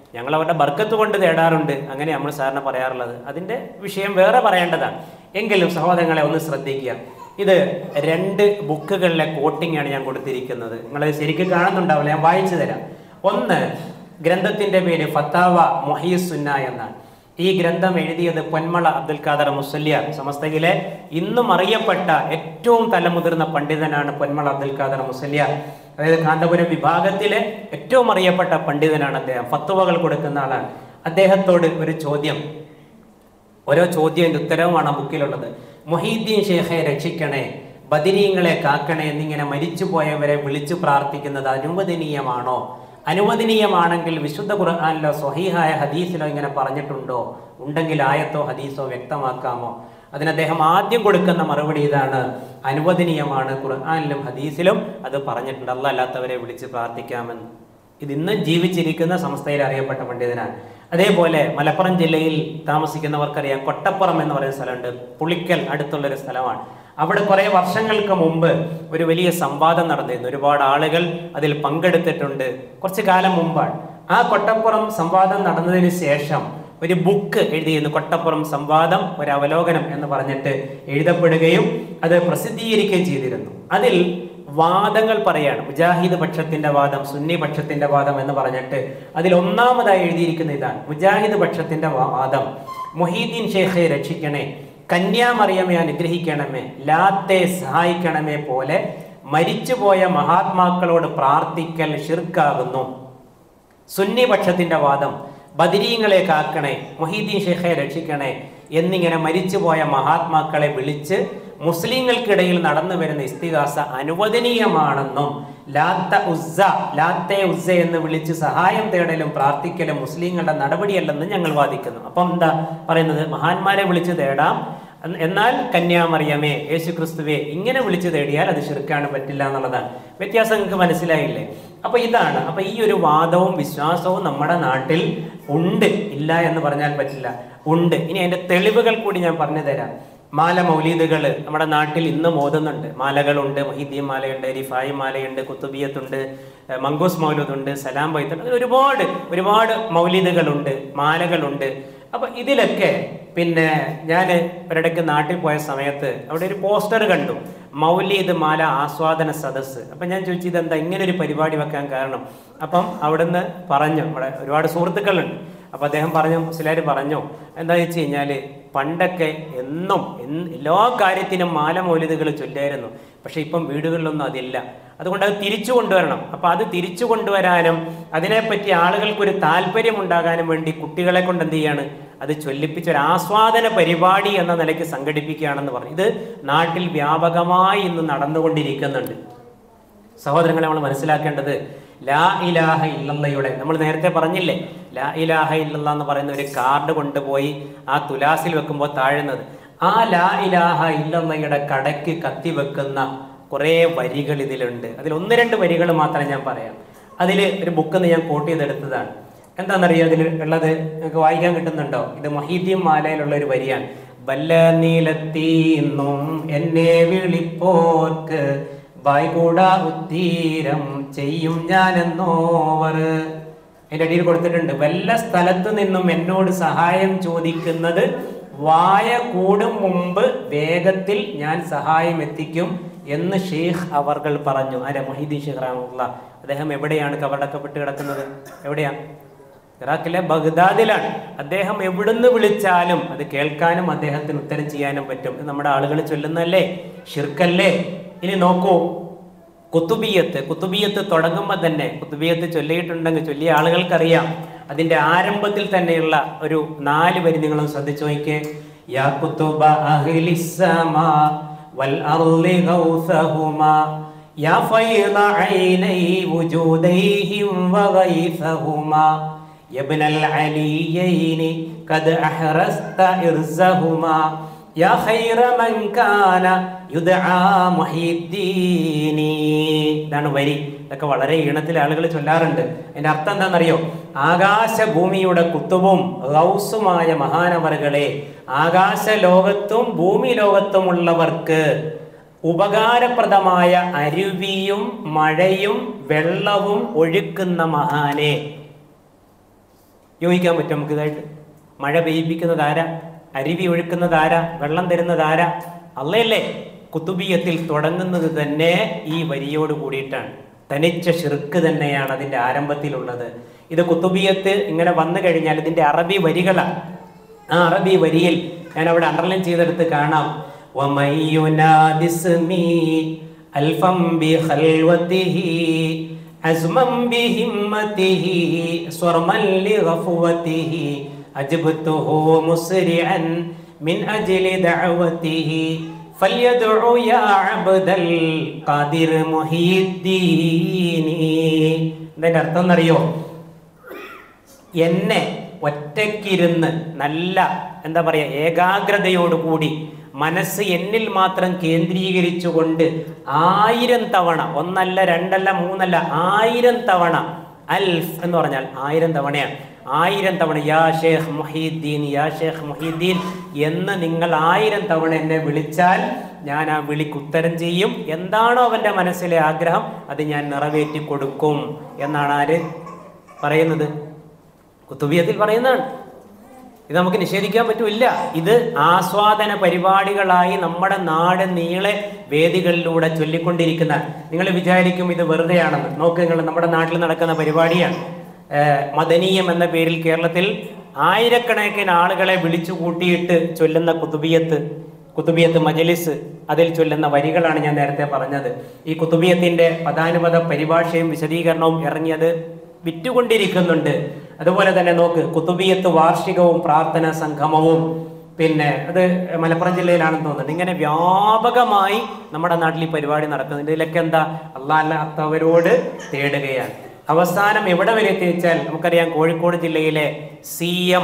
ഞങ്ങൾ അവരുടെ ബർക്കത്ത് കൊണ്ട് തേടാറുണ്ട് അങ്ങനെ നമ്മൾ സാറിന് പറയാറുള്ളത് അതിൻ്റെ വിഷയം വേറെ പറയേണ്ടതാണ് എങ്കിലും സഹോദരങ്ങളെ ഒന്ന് ശ്രദ്ധിക്കുക ഇത് രണ്ട് ബുക്കുകളിലെ കോട്ടിംഗ് ആണ് ഞാൻ കൊടുത്തിരിക്കുന്നത് നിങ്ങൾ ശരിക്കും കാണുന്നുണ്ടാവില്ല ഞാൻ വായിച്ചു തരാം ഒന്ന് ഗ്രന്ഥത്തിന്റെ പേര് ഫത്താവ മൊഹീസുന്ന എന്നാണ് ഈ ഗ്രന്ഥം എഴുതിയത് പൊന്മള അബ്ദുൽ ഖാദർ മുസല്യാർ സമസ്തയിലെ ഇന്നും അറിയപ്പെട്ട ഏറ്റവും തലമുതിർന്ന പണ്ഡിതനാണ് പൊന്മള അബ്ദുൽ ഖാദർ മുസല്യാർ അതായത് കാന്തപുരം വിഭാഗത്തിലെ ഏറ്റവും അറിയപ്പെട്ട പണ്ഡിതനാണ് അദ്ദേഹം ഫത്തുവകൾ കൊടുക്കുന്ന ആളാണ് അദ്ദേഹത്തോട് ഒരു ചോദ്യം ഓരോ ചോദ്യത്തിന്റെ ഉത്തരവുമാണ് ആ ബുക്കിലുള്ളത് മൊഹീദ്ദീൻ ഷേഖെ രക്ഷിക്കണേ ബദിരീങ്ങളെ കാക്കണേ എന്നിങ്ങനെ മരിച്ചുപോയവരെ വിളിച്ചു പ്രാർത്ഥിക്കുന്നത് അനുവദനീയമാണോ അനുവദനീയമാണെങ്കിൽ വിശുദ്ധ ഖുർആാനിലോ സ്വഹീഹായ ഹദീസിലോ ഇങ്ങനെ പറഞ്ഞിട്ടുണ്ടോ ഉണ്ടെങ്കിൽ ആയത്തോ ഹദീസോ വ്യക്തമാക്കാമോ അതിന് അദ്ദേഹം ആദ്യം കൊടുക്കുന്ന മറുപടി ഇതാണ് അനുവദനീയമാണ് ഖുർആാനിലും ഹദീസിലും അത് പറഞ്ഞിട്ടുണ്ട് അല്ല അല്ലാത്തവരെ വിളിച്ച് പ്രാർത്ഥിക്കാമെന്ന് ഇത് ഇന്ന് ജീവിച്ചിരിക്കുന്ന സംസ്ഥയിൽ അറിയപ്പെട്ട പണ്ഡിതനാണ് അതേപോലെ മലപ്പുറം ജില്ലയിൽ താമസിക്കുന്നവർക്കറിയാം കൊട്ടപ്പുറം എന്ന് പറയുന്ന സ്ഥലമുണ്ട് പുളിക്കൽ അടുത്തുള്ളൊരു സ്ഥലമാണ് അവിടെ കുറെ വർഷങ്ങൾക്ക് മുമ്പ് ഒരു വലിയ സംവാദം നടന്നിരുന്നു ഒരുപാട് ആളുകൾ അതിൽ പങ്കെടുത്തിട്ടുണ്ട് കുറച്ച് കാലം മുമ്പാണ് ആ കൊട്ടപ്പുറം സംവാദം നടന്നതിന് ശേഷം ഒരു ബുക്ക് എഴുതിയിരുന്നു കൊട്ടപ്പുറം സംവാദം ഒരു അവലോകനം എന്ന് പറഞ്ഞിട്ട് എഴുതപ്പെടുകയും അത് പ്രസിദ്ധീകരിക്കുകയും ചെയ്തിരുന്നു അതിൽ വാദങ്ങൾ പറയാണ് മുജാഹിദ് പക്ഷത്തിന്റെ വാദം സുന്നി പക്ഷത്തിന്റെ വാദം എന്ന് പറഞ്ഞിട്ട് അതിൽ ഒന്നാമതായി എഴുതിയിരിക്കുന്ന ഇതാണ് മുജാഹിദ് പക്ഷത്തിന്റെ വാ- വാദം മൊഹീദ്ദീൻ ഷേഖെ രക്ഷിക്കണേ കന്യാമറിയമെ അനുഗ്രഹിക്കണമേ ലാത്തെ സഹായിക്കണമേ പോലെ മരിച്ചുപോയ മഹാത്മാക്കളോട് പ്രാർത്ഥിക്കൽ ഷിർക്കാകുന്നു സുന്നി പക്ഷത്തിന്റെ വാദം ബദിരീങ്ങളെ കാക്കണേ മൊഹീദ്ദീൻ ഷെയ്ഖെ രക്ഷിക്കണേ എന്നിങ്ങനെ മരിച്ചുപോയ മഹാത്മാക്കളെ വിളിച്ച് മുസ്ലിങ്ങൾക്കിടയിൽ നടന്നു വരുന്ന ഇസ്തിഹാസ അനുവദനീയമാണെന്നും ലാത്ത ഉസ്സ ലാത്തെ ഉസ്സ എന്ന് വിളിച്ച് സഹായം തേടലും പ്രാർത്ഥിക്കലും മുസ്ലിങ്ങളുടെ നടപടിയല്ലെന്ന് ഞങ്ങൾ വാദിക്കുന്നു അപ്പം എന്താ പറയുന്നത് മഹാന്മാരെ വിളിച്ച് തേടാം എന്ന- എന്നാൽ കന്യാമറിയമേ യേശു ക്രിസ്തുവെ ഇങ്ങനെ വിളിച്ചു തേടിയാൽ അത് ശിർക്കാണ് പറ്റില്ല എന്നുള്ളതാണ് വ്യത്യാസം നിങ്ങൾക്ക് മനസ്സിലായില്ലേ അപ്പൊ ഇതാണ് അപ്പൊ ഈ ഒരു വാദവും വിശ്വാസവും നമ്മുടെ നാട്ടിൽ ഉണ്ട് ഇല്ല എന്ന് പറഞ്ഞാൽ പറ്റില്ല ഉണ്ട് ഇനി അതിന്റെ തെളിവുകൾ കൂടി ഞാൻ പറഞ്ഞു തരാം മാല മൗലീദുകൾ നമ്മുടെ നാട്ടിൽ ഇന്നും ഓതുന്നുണ്ട് മാലകളുണ്ട് മൊഹീദ്ദീൻ മാലയുണ്ട് റിഫായി മാലയുണ്ട് കുത്തുബിയത്തുണ്ട് ഏഹ് മങ്കൂസ് മൗലൂദുണ്ട് സലാം ബൈത്തുണ്ട് അങ്ങനെ ഒരുപാട് ഒരുപാട് മൗലീദുകളുണ്ട് മാലകളുണ്ട് അപ്പൊ ഇതിലൊക്കെ പിന്നെ ഞാൻ ഒരിടയ്ക്ക് നാട്ടിൽ പോയ സമയത്ത് അവിടെ ഒരു പോസ്റ്റർ കണ്ടു മൗലീദ് മാല ആസ്വാദന സദസ്സ് അപ്പം ഞാൻ ചോദിച്ചു ഇതെന്താ ഇങ്ങനെ ഒരു പരിപാടി വെക്കാൻ കാരണം അപ്പം അവിടുന്ന് പറഞ്ഞു അവിടെ ഒരുപാട് സുഹൃത്തുക്കളുണ്ട് അപ്പം അദ്ദേഹം പറഞ്ഞു മുസ്ലിയാർ പറഞ്ഞു എന്താ വെച്ച് കഴിഞ്ഞാൽ പണ്ടൊക്കെ എന്നും എന്ന് എല്ലാ കാര്യത്തിനും മാല മൗലിദുകൾ ചൊല്ലായിരുന്നു പക്ഷെ ഇപ്പം വീടുകളിലൊന്നും അതില്ല അതുകൊണ്ട് അത് തിരിച്ചു കൊണ്ടുവരണം അപ്പം അത് തിരിച്ചു കൊണ്ടുവരാനും അതിനെപ്പറ്റി ആളുകൾക്കൊരു താല്പര്യം ഉണ്ടാകാനും വേണ്ടി കുട്ടികളെ കൊണ്ട് എന്ത് ചെയ്യാണ് അത് ചൊല്ലിപ്പിച്ച ഒരു ആസ്വാദന പരിപാടി എന്ന നിലയ്ക്ക് സംഘടിപ്പിക്കുകയാണെന്ന് പറഞ്ഞു ഇത് നാട്ടിൽ വ്യാപകമായി ഇന്ന് നടന്നുകൊണ്ടിരിക്കുന്നുണ്ട് സഹോദരങ്ങളെ നമ്മൾ മനസ്സിലാക്കേണ്ടത് ലാ ഇലാഹ ഇല്ലല്ലയുടെ നമ്മൾ നേരത്തെ പറഞ്ഞില്ലേ ലാ ഇലാഹ ഇല്ലല്ല എന്ന് പറയുന്ന ഒരു കാർഡ് കൊണ്ടുപോയി ആ തുലാസിൽ വെക്കുമ്പോൾ താഴുന്നത് ആ ലാ ഇലാഹ ഇല്ലല്ലയുടെ കടയ്ക്ക് കത്തി വെക്കുന്ന കുറേ വരികൾ ഇതിലുണ്ട് അതിൽ ഒന്ന് രണ്ട് വരികൾ മാത്രമേ ഞാൻ പറയാം അതിൽ ഒരു ബുക്കിൽ നിന്ന് ഞാൻ കോട്ട് ചെയ്തെടുത്തതാണ് എന്താണെന്നറിയോ അതിൽ ഉള്ളത് നിങ്ങൾക്ക് വായിക്കാൻ കിട്ടുന്നുണ്ടോ ഇത് മൊഹീദ്ദീൻ മാലയിലുള്ള ഒരു വരിയാണ് വല്ല നീലത്തീന്നും എന്നെ വിളിപ്പോർക്ക് ബായ്കൂട ഉത്തീരം ചെയ്യും ഞാനെന്നോവർ അതിന്റെ അടിയിൽ കൊടുത്തിട്ടുണ്ട് വല്ല സ്ഥലത്ത് നിന്നും എന്നോട് സഹായം ചോദിക്കുന്നത് വായ കൂടും മുമ്പ് വേഗത്തിൽ ഞാൻ സഹായം എത്തിക്കും എന്ന് ഷെയ്ഖ് അവർകൾ പറഞ്ഞു ആരെ മൊഹീദ്ദീൻ ഷെയ്ഖ് റഹ്മുള്ള അദ്ദേഹം എവിടെയാണ് കവടക്കപ്പെട്ട് കിടക്കുന്നത് എവിടെയാണ് ഇറാഖിലെ ബഗ്ദാദിലാണ് അദ്ദേഹം എവിടുന്ന് വിളിച്ചാലും അത് കേൾക്കാനും അദ്ദേഹത്തിന് ഉത്തരം ചെയ്യാനും പറ്റും ഇത് നമ്മുടെ ആളുകൾ ചൊല്ലുന്നല്ലേ ഷിർക്കല്ലേ ഇനി നോക്കൂ കുത്തുബിയത്ത് കുത്തുബിയത്ത് തുടങ്ങുമ്പോൾ തന്നെ കുത്തുബിയത്ത് ചൊല്ലിയിട്ടുണ്ടെങ്കിൽ ചൊല്ലിയ ആളുകൾക്കറിയാം അതിന്റെ ആരംഭത്തിൽ തന്നെയുള്ള ഒരു നാല് വരി നിങ്ങളും ശ്രദ്ധിച്ചു നോക്കിയേ യാ കുത്തുബ അഹ്ലിസ്സമാ വൽ അർളി ഗൗസഹുമാ യാ ഫൈള ഐനൈ വുജൂദൈഹിം വഗൈസഹുമാ يا ابن العليين قد أحرست إرزهما يا خير من كان يدعى محي الدين ഇതാണ് വരി ഇതൊക്കെ വളരെ ഈണത്തിൽ ആളുകൾ ചൊല്ലാറുണ്ട് അതിന്റെ അർത്ഥം എന്താണെന്നറിയോ ആകാശഭൂമിയുടെ കുത്തുവും ഗൗസുമായ മഹാനവറുകളെ ആകാശ ലോകത്തും ഭൂമി ലോകത്തുമുള്ളവർക്ക് ഉപകാരപ്രദമായ അരുവിയും മഴയും വെള്ളവും ഒഴുക്കുന്ന മഹാനെ യോജിക്കാൻ പറ്റും നമുക്ക് ഇതായിട്ട് മഴ പെയ്യിപ്പിക്കുന്നത് ആരാ അരുവി ഒഴുക്കുന്നത് ആരാ വെള്ളം തരുന്നത് ആരാ അല്ലയല്ലേ കുത്തുബിയത്തിൽ തുടങ്ങുന്നത് തന്നെ ഈ വരിയോട് കൂടിയിട്ടാണ് തനിച്ച ഷിർക്ക് തന്നെയാണ് അതിന്റെ ആരംഭത്തിലുള്ളത് ഇത് കുത്തുബിയത്ത് ഇങ്ങനെ വന്നു കഴിഞ്ഞാൽ ഇതിന്റെ അറബി വരികളാണ് ആ അറബി വരിയിൽ ഞാൻ അവിടെ അണ്ടർലൈൻ ചെയ്തെടുത്ത് കാണാം وَمَن يُنَادِ اسْمِي أَلْفًا بِخَلْوَتِهِ عزما بهمته صرما لغفوته أجبته مسرعا من أجل دعوته فليدع يا عبد القادر محي الدين ഇതിന്റെ അർത്ഥം എന്നറിയോ എന്നെ ഒറ്റയ്ക്കിരുന്ന് നല്ല എന്താ പറയുക ഏകാഗ്രതയോടുകൂടി മനസ്സ് എന്നിൽ മാത്രം കേന്ദ്രീകരിച്ചുകൊണ്ട് ആയിരം തവണ ഒന്നല്ല രണ്ടല്ല മൂന്നല്ല ആയിരം തവണ അൽഫ് എന്ന് പറഞ്ഞാൽ ആയിരം തവണയാണ് ആയിരം തവണ യാ ഷേഖ് മുഹീദ്ദീൻ യാ ഷേഖ് മുഹീദ്ദീൻ എന്ന് നിങ്ങൾ ആയിരം തവണ എന്നെ വിളിച്ചാൽ ഞാൻ ആ വിളിക്ക് ഉത്തരം ചെയ്യും എന്താണോ അവൻ്റെ മനസ്സിലെ ആഗ്രഹം അത് ഞാൻ നിറവേറ്റി കൊടുക്കും എന്നാണ് ആര് പറയുന്നത് കുത്തുബിയത്തിൽ പറയുന്നതാണ് ഇത് നമുക്ക് നിഷേധിക്കാൻ പറ്റൂല ഇത് ആസ്വാദന പരിപാടികളായി നമ്മുടെ നാട് നീളെ വേദികളിലൂടെ ചൊല്ലിക്കൊണ്ടിരിക്കുന്ന നിങ്ങൾ വിചാരിക്കും ഇത് വെറുതെയാണെന്ന് നോക്ക് നിങ്ങൾ നമ്മുടെ നാട്ടിൽ നടക്കുന്ന പരിപാടിയാണ് ഏർ മദനീയം എന്ന പേരിൽ കേരളത്തിൽ ആയിരക്കണക്കിന് ആളുകളെ വിളിച്ചു കൂട്ടിയിട്ട് ചൊല്ലുന്ന കുത്തുബിയത്ത് കുത്തുബിയത്ത് മജലിസ് അതിൽ ചൊല്ലുന്ന വരികളാണ് ഞാൻ നേരത്തെ പറഞ്ഞത് ഈ കുത്തുബിയത്തിന്റെ പദാനുപത പരിഭാഷയും വിശദീകരണവും ഇറങ്ങിയത് വിറ്റുകൊണ്ടിരിക്കുന്നുണ്ട് അതുപോലെ തന്നെ നോക്ക് കുത്തുബിയത്ത് വാർഷികവും പ്രാർത്ഥന സംഗമവും പിന്നെ അത് മലപ്പുറം ജില്ലയിലാണെന്ന് തോന്നുന്നുണ്ട് ഇങ്ങനെ വ്യാപകമായി നമ്മുടെ നാട്ടിൽ ഈ പരിപാടി നടക്കുന്നുണ്ട് ഇതിലൊക്കെ എന്താ അല്ലാത്തവരോട് തേടുകയാണ് അവസാനം എവിടെ വരെ എത്തിച്ചാൽ നമുക്കറിയാം കോഴിക്കോട് ജില്ലയിലെ സി എം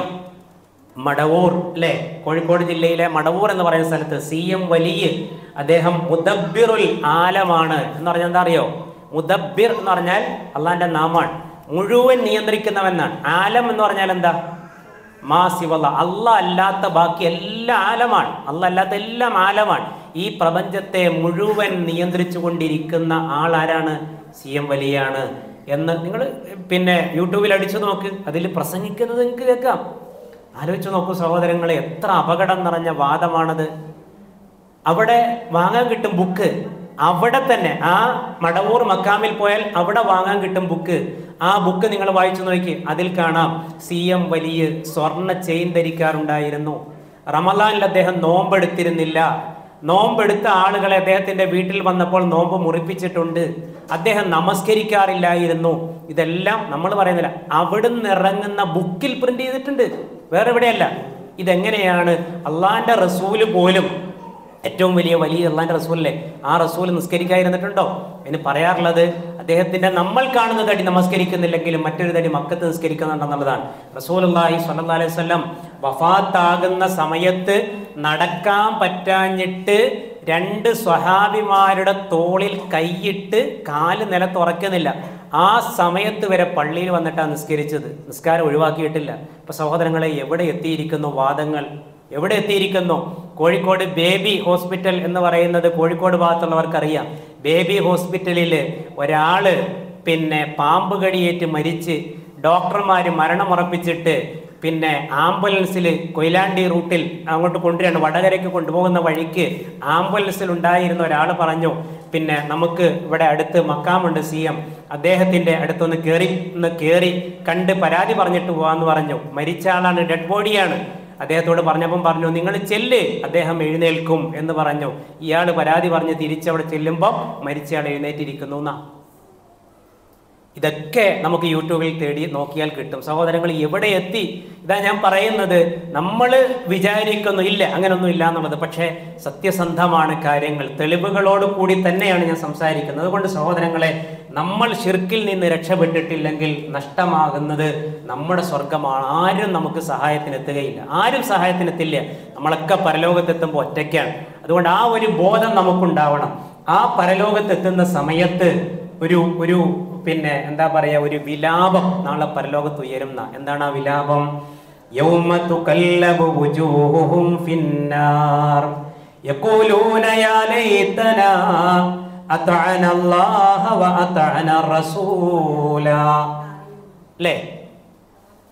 മടവൂർ അല്ലെ കോഴിക്കോട് ജില്ലയിലെ മടവൂർ എന്ന് പറയുന്ന സ്ഥലത്ത് സി എം വലിയ അദ്ദേഹം മുദബ്ബിറുൽ ആലമാണ് എന്ന് പറഞ്ഞാൽ എന്താ അറിയോ മുദബ്ബിർ എന്ന് പറഞ്ഞാൽ അള്ളാന്റെ നാമാണ് മുഴുവൻ നിയന്ത്രിക്കുന്നവെന്നാണ് ആലം എന്ന് പറഞ്ഞാൽ എന്താ മാ സിവല്ല അല്ല അല്ലാത്ത ബാക്കി എല്ലാം ആലമാണ് അല്ല അല്ലാത്ത എല്ലാം ആലമാണ് ഈ പ്രപഞ്ചത്തെ മുഴുവൻ നിയന്ത്രിച്ചു കൊണ്ടിരിക്കുന്ന ആളാരാണ് സി എം വലിയാണ് എന്ന് നിങ്ങൾ പിന്നെ യൂട്യൂബിൽ അടിച്ചു നോക്ക് അതിൽ പ്രസംഗിക്കുന്നത് നിങ്ങൾക്ക് കേൾക്കാം ആലോചിച്ച് നോക്കൂ സഹോദരങ്ങളെ എത്ര അപകടം നിറഞ്ഞ വാദമാണത് അവിടെ വാങ്ങാൻ കിട്ടും ബുക്ക് അവിടെ തന്നെ ആ മടവൂർ മക്കാമിൽ പോയാൽ അവിടെ വാങ്ങാൻ കിട്ടും ബുക്ക് ആ ബുക്ക് നിങ്ങൾ വായിച്ചു നോക്കി അതിൽ കാണാം സി എം വലിയ സ്വർണ്ണ ചെയിൻ ധരിക്കാറുണ്ടായിരുന്നു റമലാനിൽ അദ്ദേഹം നോമ്പെടുത്തിരുന്നില്ല നോമ്പെടുത്ത ആളുകളെ അദ്ദേഹത്തിന്റെ വീട്ടിൽ വന്നപ്പോൾ നോമ്പ് മുറിപ്പിച്ചിട്ടുണ്ട് അദ്ദേഹം നമസ്കരിക്കാറില്ലായിരുന്നു ഇതെല്ലാം നമ്മൾ പറയുന്നില്ല അവിടുന്ന് ഇറങ്ങുന്ന ബുക്കിൽ പ്രിന്റ് ചെയ്തിട്ടുണ്ട് വേറെ എവിടെയല്ല ഇതെങ്ങനെയാണ് അള്ളാന്റെ റസൂല് പോലും ഏറ്റവും വലിയ വലിയ അള്ളാന്റെ റസൂലല്ലേ ആ റസൂൽ നിസ്കരിക്കാതിരുന്നിട്ടുണ്ടോ എന്ന് പറയാറുള്ളത് അദ്ദേഹത്തിന്റെ നമ്മൾ കാണുന്ന തടി നമസ്കരിക്കുന്നില്ലെങ്കിലും മറ്റൊരു തടി മക്കത്ത് നിസ്കരിക്കുന്നുണ്ടെന്നുള്ളതാണ് റസൂൽ അള്ളാഹി സ്വല്ലാ അലൈഹി സ്വലം വഫാത്താകുന്ന സമയത്ത് നടക്കാൻ പറ്റാഞ്ഞിട്ട് രണ്ട് സ്വഹാബിമാരുടെ തോളിൽ കൈയിട്ട് കാല് നിലത്തുറക്കുന്നില്ല ആ സമയത്ത് വരെ പള്ളിയിൽ വന്നിട്ടാണ് നിസ്കരിച്ചത് നിസ്കാരം ഒഴിവാക്കിയിട്ടില്ല ഇപ്പൊ സഹോദരങ്ങളെ എവിടെ എത്തിയിരിക്കുന്നു വാദങ്ങൾ എവിടെ എത്തിയിരിക്കുന്നു കോഴിക്കോട് ബേബി ഹോസ്പിറ്റൽ എന്ന് പറയുന്നത് കോഴിക്കോട് ഭാഗത്തുള്ളവർക്കറിയാം ബേബി ഹോസ്പിറ്റലിൽ ഒരാള് പിന്നെ പാമ്പ് കടിയേറ്റ് മരിച്ച് ഡോക്ടർമാർ മരണമുറപ്പിച്ചിട്ട് പിന്നെ ആംബുലൻസിൽ കൊയിലാണ്ടി റൂട്ടിൽ അങ്ങോട്ട് കൊണ്ടുവരികയാണ് വടകരയ്ക്ക് കൊണ്ടുപോകുന്ന വഴിക്ക് ആംബുലൻസിൽ ഉണ്ടായിരുന്ന ഒരാൾ പറഞ്ഞു പിന്നെ നമുക്ക് ഇവിടെ അടുത്ത് മക്കാമുണ്ട് സി എം അദ്ദേഹത്തിന്റെ അടുത്തൊന്ന് കയറി ഒന്ന് കയറി കണ്ട് പരാതി പറഞ്ഞിട്ട് പോവാന്ന് പറഞ്ഞു മരിച്ച ആളാണ് ഡെഡ് ബോഡിയാണ് അദ്ദേഹത്തോട് പറഞ്ഞപ്പം പറഞ്ഞു നിങ്ങൾ ചെല്ല് അദ്ദേഹം എഴുന്നേൽക്കും എന്ന് പറഞ്ഞു ഇയാൾ പരാതി പറഞ്ഞ് തിരിച്ചവിടെ ചെല്ലുമ്പോൾ മരിച്ചയാൾ എഴുന്നേറ്റിരിക്കുന്നു എന്നാ ഇതൊക്കെ നമുക്ക് യൂട്യൂബിൽ തേടി നോക്കിയാൽ കിട്ടും സഹോദരങ്ങൾ എവിടെ എത്തി ഇതാ ഞാൻ പറയുന്നത് നമ്മൾ വിചാരിക്കുന്നു ഇല്ല അങ്ങനൊന്നും ഇല്ല എന്നുള്ളത് പക്ഷേ സത്യസന്ധമാണ് കാര്യങ്ങൾ തെളിവുകളോട് കൂടി തന്നെയാണ് ഞാൻ സംസാരിക്കുന്നത് അതുകൊണ്ട് സഹോദരങ്ങളെ നമ്മൾ ഷിർക്കിൽ നിന്ന് രക്ഷപ്പെട്ടിട്ടില്ലെങ്കിൽ നഷ്ടമാകുന്നത് നമ്മുടെ സ്വർഗമാണ് ആരും നമുക്ക് സഹായത്തിനെത്തുകയില്ല ആരും സഹായത്തിനെത്തില്ല നമ്മളൊക്കെ പരലോകത്തെത്തുമ്പോൾ ഒറ്റയ്ക്കാണ് അതുകൊണ്ട് ആ ഒരു ബോധം നമുക്കുണ്ടാവണം ആ പരലോകത്തെത്തുന്ന സമയത്ത് ഒരു ഒരു പിന്നെ എന്താ പറയാ ഒരു വിലാപം നാളെ പരലോകത്ത് ഉയരുന്ന എന്താണ് ആ വിലാപം യൗമ തുകല്ലബു വുജൂഹുഹും ഫിന്നാർ യഖൂലൂന യാ ലൈതനാ അത്അന അല്ലാഹ വ അത്അന റസൂല അല്ലേ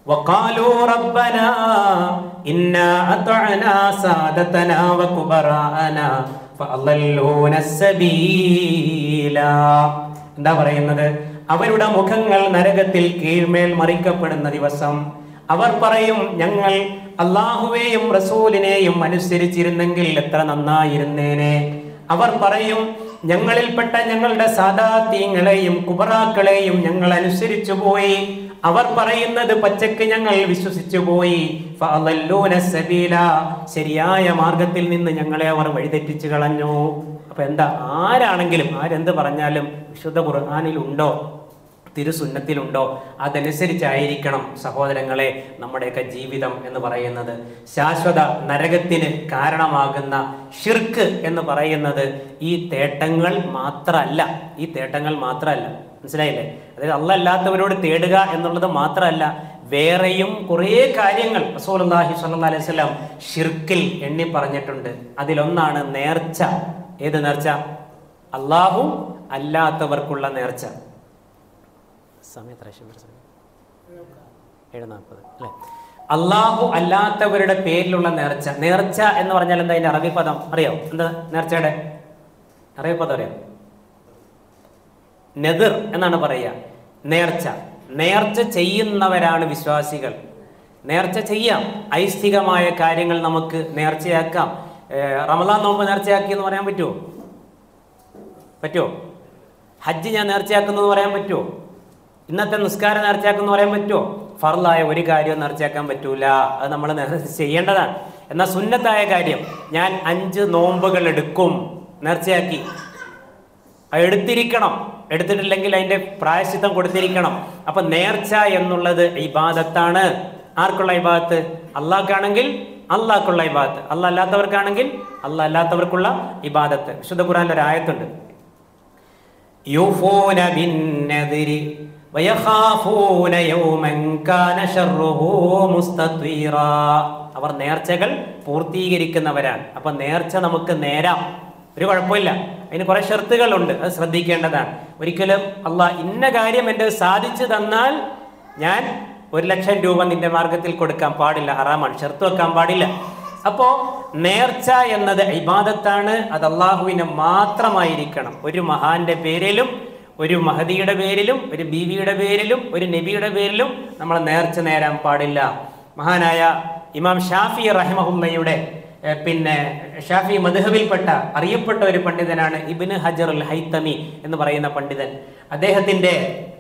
وقالوا ربنا إنا أطعنا سادتنا وكبراءنا فأضلونا السبيل എന്താ പറയുന്നത് അവരുടെ മുഖങ്ങൾ നരകത്തിൽ കീഴ്മേൽ മറിക്കപ്പെടുന്ന ദിവസം അവർ പറയും ഞങ്ങൾ അള്ളാഹുവേയും റസൂലിനെയും അനുസരിച്ചിരുന്നെങ്കിൽ എത്ര നന്നായിരുന്നേനെ അവർ പറയും ഞങ്ങളിൽപ്പെട്ട ഞങ്ങളുടെ സാദാത്യങ്ങളെയും കുബറാക്കളെയും ഞങ്ങൾ അനുസരിച്ചു പോയി അവർ പറയുന്നത് പച്ചക്ക് ഞങ്ങൾ വിശ്വസിച്ചു പോയി ഫഅളല്ലൂന സബീല ശരിയായ മാർഗത്തിൽ നിന്ന് ഞങ്ങളെ അവർ വഴിതെറ്റിച്ചു കളഞ്ഞു അപ്പൊ എന്താ ആരാണെങ്കിലും ആരെന്ത് പറഞ്ഞാലും വിശുദ്ധ ഖുർആനിൽ ഉണ്ടോ തിരുസുന്നത്തിലുണ്ടോ അതനുസരിച്ചായിരിക്കണം സഹോദരങ്ങളെ നമ്മുടെയൊക്കെ ജീവിതം എന്ന് പറയുന്നത് ശാശ്വത നരകത്തിന് കാരണമാകുന്ന ഷിർക്ക് എന്ന് പറയുന്നത് ഈ തേട്ടങ്ങൾ മാത്രമല്ല ഈ തേട്ടങ്ങൾ മാത്രമല്ല മനസ്സിലായില്ലേ അതായത് അല്ലല്ലാത്തവരോട് തേടുക എന്നുള്ളത് മാത്രമല്ല വേറെയും കുറേ കാര്യങ്ങൾ റസൂലുള്ളാഹി സ്വല്ലല്ലാഹി അലൈഹി വസല്ലം ഷിർക്കിൽ എണ്ണി പറഞ്ഞിട്ടുണ്ട് അതിലൊന്നാണ് നേർച്ച ഏത് നേർച്ച അള്ളാഹു അല്ലാത്തവർക്കുള്ള നേർച്ച സമയം എത്ര ശിവർ സമയം ഏഴ് നാൽപ്പത് അല്ലേ അള്ളാഹു അല്ലാത്തവരുടെ പേരിലുള്ള നേർച്ച നേർച്ച എന്ന് പറഞ്ഞാൽ എന്താ അതിന്റെ അറബി പദം അറിയോ എന്താ നേർച്ചയുടെ അറബി പദം അറിയാം നെതിർ എന്നാണ് പറയുക നേർച്ച നേർച്ച ചെയ്യുന്നവരാണ് വിശ്വാസികൾ നേർച്ച ചെയ്യാം ഐസ്ഥികമായ കാര്യങ്ങൾ നമുക്ക് നേർച്ചയാക്കാം ഏർ റമദാൻ നോമ്പ് നേർച്ചയാക്കി എന്ന് പറയാൻ പറ്റുമോ പറ്റുമോ ഹജ്ജ് ഞാൻ നേർച്ചയാക്കുന്നു പറയാൻ പറ്റുമോ ഇന്നത്തെ നിസ്കാരം നേർച്ചയാക്കുന്നു പറയാൻ പറ്റുമോ ഫർലായ ഒരു കാര്യവും നേർച്ചയാക്കാൻ പറ്റൂല അത് നമ്മൾ ചെയ്യേണ്ടതാണ് എന്നാൽ സുന്നത്തായ കാര്യം ഞാൻ അഞ്ച് നോമ്പുകൾ എടുക്കും നേർച്ചയാക്കി അത് എടുത്തിരിക്കണം എടുത്തിട്ടില്ലെങ്കിൽ അതിന്റെ പ്രായശ്ചിത്തം കൊടുത്തിരിക്കണം അപ്പൊ നേർച്ച എന്നുള്ളത് ഇബാദത്താണ് ആർക്കുള്ള ഇബാദത്ത് അള്ളാഹ്ക്കാണെങ്കിൽ അള്ളാഹ്ക്കുള്ള ഇബാദത്ത് അള്ളാഹ് അല്ലാത്തവർക്കാണെങ്കിൽ അള്ളാഹ് അല്ലാത്തവർക്കുള്ള ഇബാദത്ത് വിശുദ്ധ ഖുറാനിൽ ഒരു ആയത്തുണ്ട് യൂഫൂന ബിന്നദിരി വയഖാഫൂന യൗമൻ കാന ശർറുഹു മുസ്തത്വീറാ അവർ നേർച്ചകൾ പൂർത്തീകരിക്കുന്നവരാണ് അപ്പൊ നേർച്ച നമുക്ക് നേരാം ഒരു കുഴപ്പമില്ല അതിന് കുറെ ഷർത്തുകളുണ്ട് അത് ശ്രദ്ധിക്കേണ്ടതാണ് ഒരിക്കലും അള്ളാഹ് ഇന്ന കാര്യം എൻ്റെ സാധിച്ചു തന്നാൽ ഞാൻ ഒരു ലക്ഷം രൂപ നിന്റെ മാർഗത്തിൽ കൊടുക്കാൻ പാടില്ല ഹറാമാണ് ഷർത്ത് വെക്കാൻ പാടില്ല അപ്പോ നേർച്ച എന്നത് ഇബാദത്താണ് അത് അള്ളാഹുവിന് മാത്രമായിരിക്കണം ഒരു മഹാന്റെ പേരിലും ഒരു മഹദിയുടെ പേരിലും ഒരു ബീവിയുടെ പേരിലും ഒരു നബിയുടെ പേരിലും നമ്മൾ നേർച്ച നേരാൻ പാടില്ല മഹാനായ ഇമാം ഷാഫി റഹിമഹുല്ലയുടെ ഏർ പിന്നെ ഷാഫി മധുഹബിൽപ്പെട്ട അറിയപ്പെട്ട ഒരു പണ്ഡിതനാണ് ഇബിന് ഹജർ അൽ ഹൈത്തമി എന്ന് പറയുന്ന പണ്ഡിതൻ അദ്ദേഹത്തിന്റെ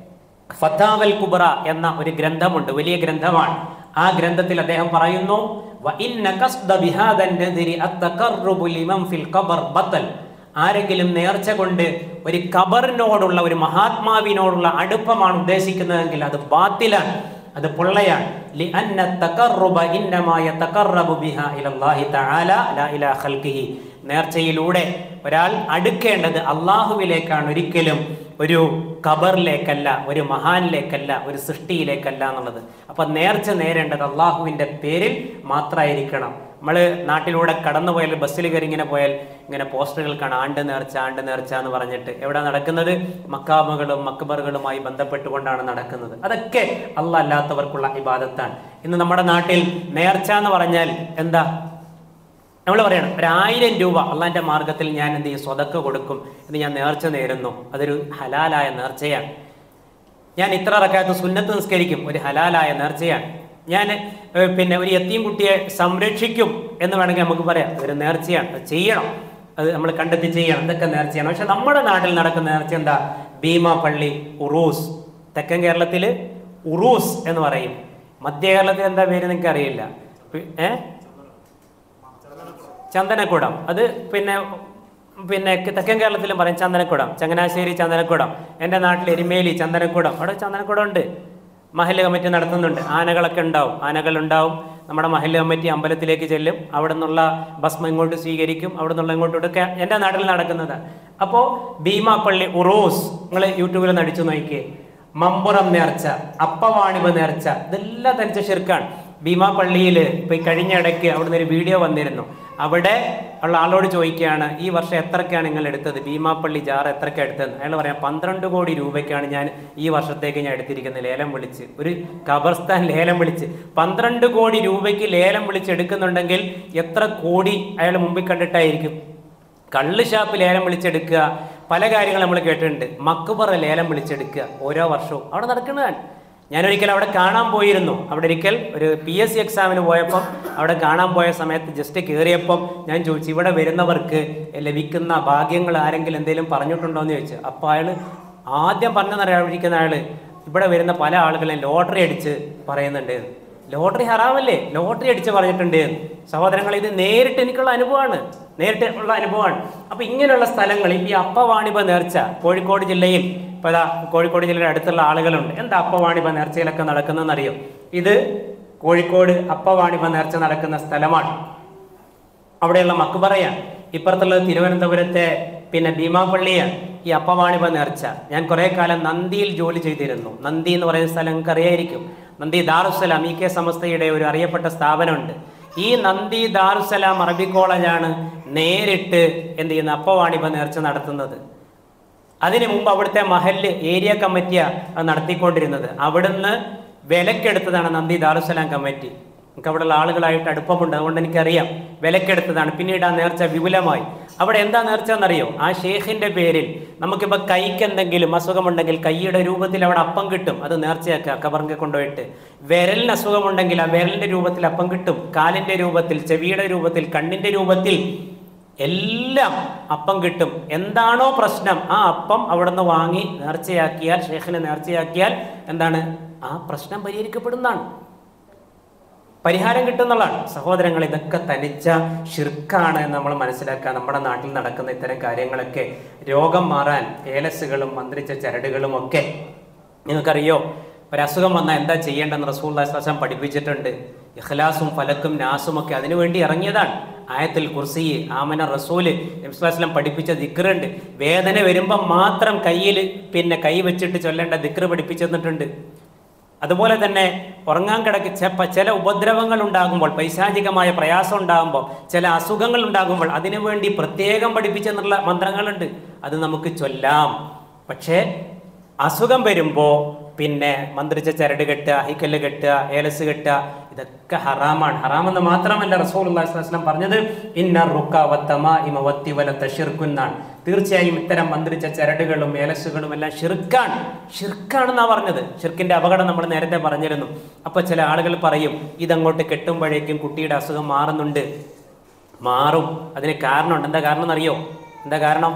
ഫത്താവൽ കുബറ എന്ന ഒരു ഗ്രന്ഥമുണ്ട് വലിയ ഗ്രന്ഥമാണ് ആ ഗ്രന്ഥത്തിൽ അദ്ദേഹം പറയുന്നു "വ ഇന്ന ഖസ്ദ ബിഹാദൻ നദിരി അത്തഖർറുബു ലിമൻ ഫിൽ ഖബർ ബത്തൽ." ആരെങ്കിലും നേർച്ച കൊണ്ട് ഒരു ഖബറിനോടുള്ള ഒരു മഹാത്മാവിനോടുള്ള അടുപ്പമാണ് ഉദ്ദേശിക്കുന്നതെങ്കിൽ അത് ബാത്തിലാണ് അത് പൊള്ളയാണ് لأن التقرب إنما يتقرب بها إلى الله تعالى لا إلى خلقه നേർച്ചയിലൂടെ ഒരാൾ അടുക്കേണ്ടത് അള്ളാഹുവിലേക്കാണ് ഒരിക്കലും ഒരു ഖബറിലേക്കല്ല ഒരു മഹാനിലേക്കല്ല ഒരു സൃഷ്ടിയിലേക്കല്ല എന്നുള്ളത് അപ്പൊ നേർച്ച നേരേണ്ടത് അള്ളാഹുവിന്റെ പേരിൽ മാത്രമായിരിക്കണം നമ്മൾ നാട്ടിലൂടെ കടന്നു പോയാൽ ബസ്സിൽ കയറി ഇങ്ങനെ പോയാൽ ഇങ്ങനെ പോസ്റ്ററുകൾ കാണാം ആണ്ട് നേർച്ച ആണ്ട് നേർച്ച എന്ന് പറഞ്ഞിട്ട് എവിടെ നടക്കുന്നത് മക്കാമുകളും മക്ബറുകളുമായി ബന്ധപ്പെട്ടുകൊണ്ടാണ് നടക്കുന്നത് അതൊക്കെ അല്ല അല്ലാത്തവർക്കുള്ള ഇബാദത്താണ് ഇന്ന് നമ്മുടെ നാട്ടിൽ നേർച്ച എന്ന് പറഞ്ഞാൽ എന്താ നമ്മൾ പറയണം ഒരു ആയിരം രൂപ അള്ളാന്റെ മാർഗത്തിൽ ഞാൻ എന്ത് ചെയ്യും സ്വതക്ക കൊടുക്കും എന്ന് ഞാൻ നേർച്ച നേരുന്നു അതൊരു ഹലാലായ നേർച്ചയാണ് ഞാൻ ഇത്ര റക്കാത്ത് സുന്നത്ത് നിസ്കരിക്കും ഒരു ഹലാലായ നേർച്ചയാണ് ഞാൻ ഏഹ്, പിന്നെ ഒരു യത്തീം കുട്ടിയെ സംരക്ഷിക്കും എന്ന് വേണമെങ്കിൽ നമുക്ക് പറയാം ഒരു നേർച്ചയാണ് അത് ചെയ്യണം അത് നമ്മൾ കണ്ടെത്തി ചെയ്യണം ഇതൊക്കെ നേർച്ചയാണ് പക്ഷെ നമ്മുടെ നാട്ടിൽ നടക്കുന്ന നേർച്ച എന്താ ഭീമ പള്ളി ഉറൂസ് തെക്കൻ കേരളത്തിൽ ഉറൂസ് എന്ന് പറയും മധ്യ കേരളത്തിൽ എന്താ പേര് നിങ്ങൾക്ക് അറിയില്ല പി- ഏ ചന്ദനക്കുടം അത് പിന്നെ പിന്നെ തെക്കൻ കേരളത്തിലും പറയും ചന്ദനക്കുടം ചങ്ങനാശ്ശേരി ചന്ദനക്കുടം എൻ്റെ നാട്ടിൽ എരുമേലി ചന്ദനക്കുടം അവിടെ ചന്ദനക്കുടം ഉണ്ട് മഹല്ല് കമ്മിറ്റി നടത്തുന്നുണ്ട് ആനകളൊക്കെ ഉണ്ടാവും ആനകൾ ഉണ്ടാവും നമ്മുടെ മഹല്ല് കമ്മിറ്റി അമ്പലത്തിലേക്ക് ചെല്ലും അവിടെ നിന്നുള്ള ഭസ്മം ഇങ്ങോട്ട് സ്വീകരിക്കും അവിടെ നിന്നുള്ള ഇങ്ങോട്ടൊക്കെ എൻ്റെ നാട്ടിൽ നടക്കുന്നത് അപ്പോൾ ഭീമാപ്പള്ളി ഉറൂസ് നിങ്ങൾ യൂട്യൂബിൽ ഒന്ന് അടിച്ചു നോക്കിയേ മമ്പുറം നേർച്ച അപ്പവാണിഭ നേർച്ച ഇതെല്ലാം തനിച്ച ഷിർക്കാണ് ഭീമാ പള്ളിയിൽ ഇപ്പൊ ഈ കഴിഞ്ഞ ഇടയ്ക്ക് അവിടുന്ന് ഒരു വീഡിയോ വന്നിരുന്നു അവിടെ ഉള്ള ആളോട് ചോദിക്കുകയാണ് ഈ വർഷം എത്രക്കാണ് നിങ്ങൾ എടുത്തത് ഭീമാപ്പള്ളി ജാർ എത്രക്കാണ് എടുത്തത് അയാൾ പറയാം പന്ത്രണ്ട് കോടി രൂപയ്ക്കാണ് ഞാൻ ഈ വർഷത്തേക്ക് ഞാൻ എടുത്തിരിക്കുന്നത് ലേലം വിളിച്ച് ഒരു ഖബർസ്ഥാൻ ലേലം വിളിച്ച് പന്ത്രണ്ട് കോടി രൂപയ്ക്ക് ലേലം വിളിച്ച് എടുക്കുന്നുണ്ടെങ്കിൽ എത്ര കോടി അയാൾ മുമ്പിൽ കണ്ടിട്ടായിരിക്കും കള്ള് ഷാപ്പ് ലേലം വിളിച്ചെടുക്കുക പല കാര്യങ്ങൾ നമ്മൾ കേട്ടിട്ടുണ്ട് മക്കുപറ ലേലം വിളിച്ചെടുക്കുക ഓരോ വർഷവും അവിടെ നടക്കുന്നതാണ് ഞാനൊരിക്കൽ അവിടെ കാണാൻ പോയിരുന്നു അവിടെ ഒരിക്കൽ ഒരു പി എസ് സി എക്സാമിന് പോയപ്പം അവിടെ കാണാൻ പോയ സമയത്ത് ജസ്റ്റ് കയറിയപ്പം ഞാൻ ചോദിച്ചു ഇവിടെ വരുന്നവർക്ക് ലഭിക്കുന്ന ഭാഗ്യങ്ങൾ ആരെങ്കിലും എന്തെങ്കിലും പറഞ്ഞിട്ടുണ്ടോ എന്ന് ചോദിച്ചു അപ്പോൾ അയാൾ ആദ്യം പറഞ്ഞെന്നറിയാതിരിക്കുന്ന അയാൾ ഇവിടെ വരുന്ന പല ആളുകളെയും ലോട്ടറി അടിച്ച് പറയുന്നുണ്ട് ലോട്ടറി ഹറാമല്ലേ ലോട്ടറി അടിച്ച് പറഞ്ഞിട്ടുണ്ട് സഹോദരങ്ങൾ ഇത് നേരിട്ട് എനിക്കുള്ള അനുഭവമാണ് നേരിട്ട് ഉള്ള അനുഭവമാണ് അപ്പൊ ഇങ്ങനെയുള്ള സ്ഥലങ്ങളിൽ ഈ അപ്പവാണിഭ നേർച്ച കോഴിക്കോട് ജില്ലയിൽ ഇപ്പൊ ഇതാ കോഴിക്കോട് ജില്ലയുടെ അടുത്തുള്ള ആളുകളുണ്ട് എന്താ അപ്പവാണിഭ നേർച്ചയിലൊക്കെ നടക്കുന്നതെന്ന് അറിയോ ഇത് കോഴിക്കോട് അപ്പവാണിഭ നേർച്ച നടക്കുന്ന സ്ഥലമാണ് അവിടെയുള്ള മക്കുപറയാണ് ഇപ്പുറത്തുള്ളത് തിരുവനന്തപുരത്തെ പിന്നെ ഭീമാപള്ളിയാണ് ഈ അപ്പവാണിഭ നേർച്ച ഞാൻ കുറേ കാലം നന്ദിയിൽ ജോലി ചെയ്തിരുന്നു നന്ദി എന്ന് പറയുന്ന സ്ഥലം നിങ്ങൾക്ക് അറിയായിരിക്കും നന്ദി ദാറുസലാം ഇ കെ സമസ്തയുടെ ഒരു അറിയപ്പെട്ട സ്ഥാപനമുണ്ട് ഈ നന്ദി ദാറുസലാം അറബി കോളേജാണ് നേരിട്ട് എന്ത് ചെയ്യുന്ന അപ്പവാണിഭ നേർച്ച നടത്തുന്നത് അതിനു മുമ്പ് അവിടുത്തെ മഹല്ല് ഏരിയ കമ്മിറ്റിയാണ് അത് നടത്തിക്കൊണ്ടിരുന്നത് അവിടുന്ന് വിലക്കെടുത്തതാണ് നന്ദി ദാറുസലാം കമ്മിറ്റി എനിക്ക് അവിടെയുള്ള ആളുകളായിട്ട് അടുപ്പമുണ്ട് അതുകൊണ്ട് എനിക്കറിയാം വിലക്കെടുത്തതാണ് പിന്നീട് ആ നേർച്ച വിപുലമായി അവിടെ എന്താ നേർച്ച എന്നറിയോ ആ ഷേഖിന്റെ പേരിൽ നമുക്കിപ്പോൾ കൈക്ക് എന്തെങ്കിലും അസുഖമുണ്ടെങ്കിൽ കൈയുടെ രൂപത്തിൽ അവിടെ അപ്പം കിട്ടും അത് നേർച്ചയാക്കുക കബറിനെ കൊണ്ടുപോയിട്ട് വിരലിന് അസുഖമുണ്ടെങ്കിൽ ആ വിരലിന്റെ രൂപത്തിൽ അപ്പം കിട്ടും കാലിന്റെ രൂപത്തിൽ ചെവിയുടെ രൂപത്തിൽ കണ്ണിന്റെ രൂപത്തിൽ എല്ലാം അപ്പം കിട്ടും എന്താണോ പ്രശ്നം ആ അപ്പം അവിടുന്ന് വാങ്ങി നേർച്ചയാക്കിയാൽ ഷേഖിനെ നേർച്ചയാക്കിയാൽ എന്താണ് ആ പ്രശ്നം പരിഹരിക്കപ്പെടുന്നതാണ് പരിഹാരം കിട്ടുന്നുള്ളതാണ് സഹോദരങ്ങൾ ഇതൊക്കെ തനിച്ച ഷിർക്കാണ് എന്ന് നമ്മൾ മനസ്സിലാക്കുക നമ്മുടെ നാട്ടിൽ നടക്കുന്ന ഇത്തരം കാര്യങ്ങളൊക്കെ രോഗം മാറാൻ ഏലസുകളും മന്ത്രിച്ച ചരടുകളും ഒക്കെ നിങ്ങൾക്കറിയോ ഒരസുഖം വന്നാൽ എന്താ ചെയ്യേണ്ടെന്ന് റസൂൽ വസ്ലാം പഠിപ്പിച്ചിട്ടുണ്ട് ഇഖ്ലാസും ഫലക്കും നാസും ഒക്കെ അതിനുവേണ്ടി ഇറങ്ങിയതാണ് ആയത്തിൽ കുർസി ആമന റസൂല് നബ്സ്ലാസ്ലം പഠിപ്പിച്ച ദിക്റുണ്ട് വേദന വരുമ്പം മാത്രം കയ്യിൽ പിന്നെ കൈ വെച്ചിട്ട് ചൊല്ലേണ്ട ദിക്റ് പഠിപ്പിച്ചു തന്നിട്ടുണ്ട് അതുപോലെ തന്നെ ഉറങ്ങാൻ കിടക്ക് ചെ- ചില ഉപദ്രവങ്ങൾ ഉണ്ടാകുമ്പോൾ പൈശാചികമായ പ്രയാസം ഉണ്ടാകുമ്പോൾ ചില അസുഖങ്ങൾ ഉണ്ടാകുമ്പോൾ അതിനുവേണ്ടി പ്രത്യേകം പഠിപ്പിച്ചെന്നുള്ള മന്ത്രങ്ങളുണ്ട് അത് നമുക്ക് ചൊല്ലാം പക്ഷേ അസുഖം വരുമ്പോൾ പിന്നെ മന്ത്രിച്ച ചരട് കെട്ടുക ഹൈക്കല്ല് കെട്ടുക ഏലസ് കെട്ടുക ഇതൊക്കെ ഹറാമാണ് ഹറാമെന്ന് മാത്രമല്ല റസൂൽ അള്ളാഹിസ്ലാം പറഞ്ഞത് ഇന്ന റുക്ക വത്തമ ഇമ വത്തി വല തഷിർക്കുന്നാണ് തീർച്ചയായും ഇത്തരം മന്ത്രിച്ച ചരടുകളും ഏലസുകളും എല്ലാം ഷിർക്കാണ് ഷിർക്കാണെന്നാ പറഞ്ഞത് ഷിർക്കിന്റെ അപകടം നമ്മൾ നേരത്തെ പറഞ്ഞിരുന്നു അപ്പൊ ചില ആളുകൾ പറയും ഇതങ്ങോട്ട് കെട്ടുമ്പോഴേക്കും കുട്ടിയുടെ അസുഖം മാറുന്നുണ്ട് മാറും അതിന് കാരണമുണ്ട് എന്താ കാരണം എന്നറിയോ എന്താ കാരണം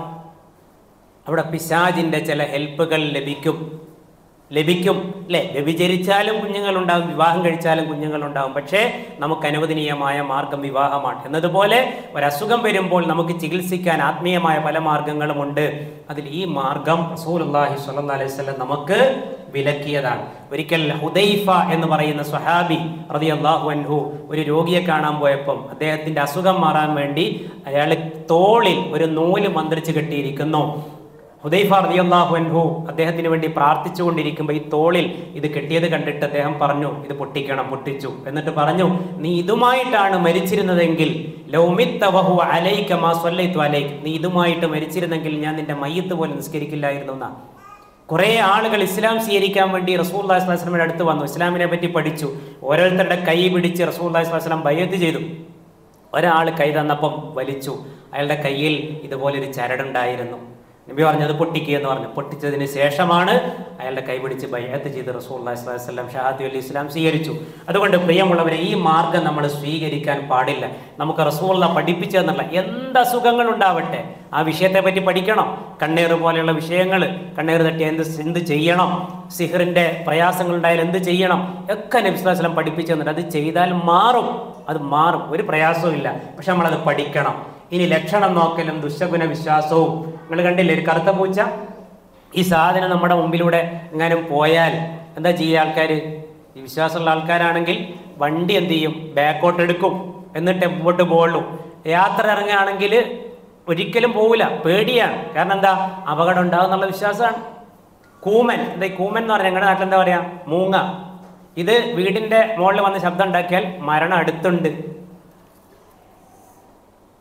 അവിടെ പിശാജിന്റെ ചില ഹെൽപ്പുകൾ ലഭിക്കും ലഭിക്കും അല്ലെ വ്യഭിചരിച്ചാലും കുഞ്ഞുങ്ങളുണ്ടാകും വിവാഹം കഴിച്ചാലും കുഞ്ഞുങ്ങളുണ്ടാകും പക്ഷേ നമുക്ക് അനുവദനീയമായ മാർഗം വിവാഹമാണ് എന്നതുപോലെ ഒരസുഖം വരുമ്പോൾ നമുക്ക് ചികിത്സിക്കാൻ ആത്മീയമായ പല മാർഗങ്ങളുമുണ്ട് അതിൽ ഈ മാർഗം റസൂലുള്ളാഹി സ്വല്ലല്ലാഹി അലൈഹി വസല്ലം നമുക്ക് വിലക്കിയതാണ് ഒരിക്കൽ ഹുദൈഫ എന്ന് പറയുന്ന സ്വഹാബി റളിയല്ലാഹു അൻഹു ഒരു രോഗിയെ കാണാൻ പോയപ്പം അദ്ദേഹത്തിന്റെ അസുഖം മാറാൻ വേണ്ടി അയാൾ തോളിൽ ഒരു നൂല് മന്ത്രിച്ച് കെട്ടിയിരിക്കുന്നു ഹുദൈഫ റളിയല്ലാഹു അൻഹു അദ്ദേഹത്തിന് വേണ്ടി പ്രാർത്ഥിച്ചുകൊണ്ടിരിക്കുമ്പോൾ ഈ തോളിൽ ഇത് കെട്ടിയത് കണ്ടിട്ട് അദ്ദേഹം പറഞ്ഞു ഇത് പൊട്ടിക്കണം പൊട്ടിച്ചു എന്നിട്ട് പറഞ്ഞു നീ ഇതുമായിട്ടാണ് മരിച്ചിരുന്നതെങ്കിൽ ലൗമിത്ത വഹു അലൈക മാ സ്വല്ലൈതു അലൈക നീ ഇതുമായിട്ട് മരിച്ചിരുന്നെങ്കിൽ ഞാൻ നിന്റെ മയ്യത്ത് പോലെ നിസ്കരിക്കില്ലായിരുന്നു എന്നാ കുറേ ആളുകൾ ഇസ്ലാം സ്വീകരിക്കാൻ വേണ്ടി റസൂൽ അള്ളാഹിസ്ലാമിന്റെ അടുത്ത് വന്നു ഇസ്ലാമിനെ പറ്റി പഠിച്ചു ഓരോരുത്തരുടെ കൈ പിടിച്ച് റസൂൽ അള്ളാഹിസ്ലാം ബയ്യത്ത് ചെയ്തു ഒരാൾ കൈ തന്നപ്പം വലിച്ചു അയാളുടെ കയ്യിൽ ഇതുപോലൊരു ചരടുണ്ടായിരുന്നു നബി പറഞ്ഞു അത് പൊട്ടിക്കുക എന്ന് പറഞ്ഞു പൊട്ടിച്ചതിന് ശേഷമാണ് അയാളുടെ കൈ പിടിച്ച് ബയ്യത്ത് ചെയ്ത് റസൂൽ വസ്ലം ഷഹാദി അലി ഇസ്ലാം സ്വീകരിച്ചു അതുകൊണ്ട് പ്രിയമുള്ളവരെ ഈ മാർഗം നമ്മൾ സ്വീകരിക്കാൻ പാടില്ല നമുക്ക് റസൂള്ള പഠിപ്പിച്ചു തന്നുള്ള എന്ത് അസുഖങ്ങൾ ഉണ്ടാവട്ടെ ആ വിഷയത്തെ പറ്റി പഠിക്കണം കണ്ണീർ പോലെയുള്ള വിഷയങ്ങൾ കണ്ണീർ തട്ടി എന്ത് എന്ത് ചെയ്യണം സിഹറിന്റെ പ്രയാസങ്ങൾ ഉണ്ടായാൽ എന്ത് ചെയ്യണം ഒക്കെ നബി സ്വല്ലല്ലാഹു അലൈഹി വസല്ലം പഠിപ്പിച്ചു തന്നിട്ട് അത് ചെയ്താൽ മാറും അത് മാറും ഒരു പ്രയാസവും ഇല്ല പക്ഷെ നമ്മളത് പഠിക്കണം ഇനി ലക്ഷണം നോക്കലും ദുശഗുണ വിശ്വാസവും നിങ്ങൾ കണ്ടില്ലേ ഒരു കറുത്ത പൂച്ച ഈ സാധനം നമ്മുടെ മുമ്പിലൂടെ എങ്ങാനും പോയാൽ എന്താ ചെയ്യുക ആൾക്കാർ ഈ വിശ്വാസമുള്ള ആൾക്കാരാണെങ്കിൽ വണ്ടി എന്ത് ചെയ്യും ബാക്കോട്ട് എടുക്കും എന്നിട്ട് മുമ്പോട്ട് പോകുള്ളൂ യാത്ര ഇറങ്ങുകയാണെങ്കിൽ ഒരിക്കലും പോവില്ല പേടിയാണ് കാരണം എന്താ അപകടം ഉണ്ടാവും എന്നുള്ള വിശ്വാസമാണ് കൂമൻ എന്താ ഈ കൂമൻ എന്ന് പറഞ്ഞാൽ ഞങ്ങളുടെ നാട്ടിൽ എന്താ പറയാ മൂങ്ങ ഇത് വീടിന്റെ മുകളിൽ വന്ന് ശബ്ദം ഉണ്ടാക്കിയാൽ മരണം അടുത്തുണ്ട്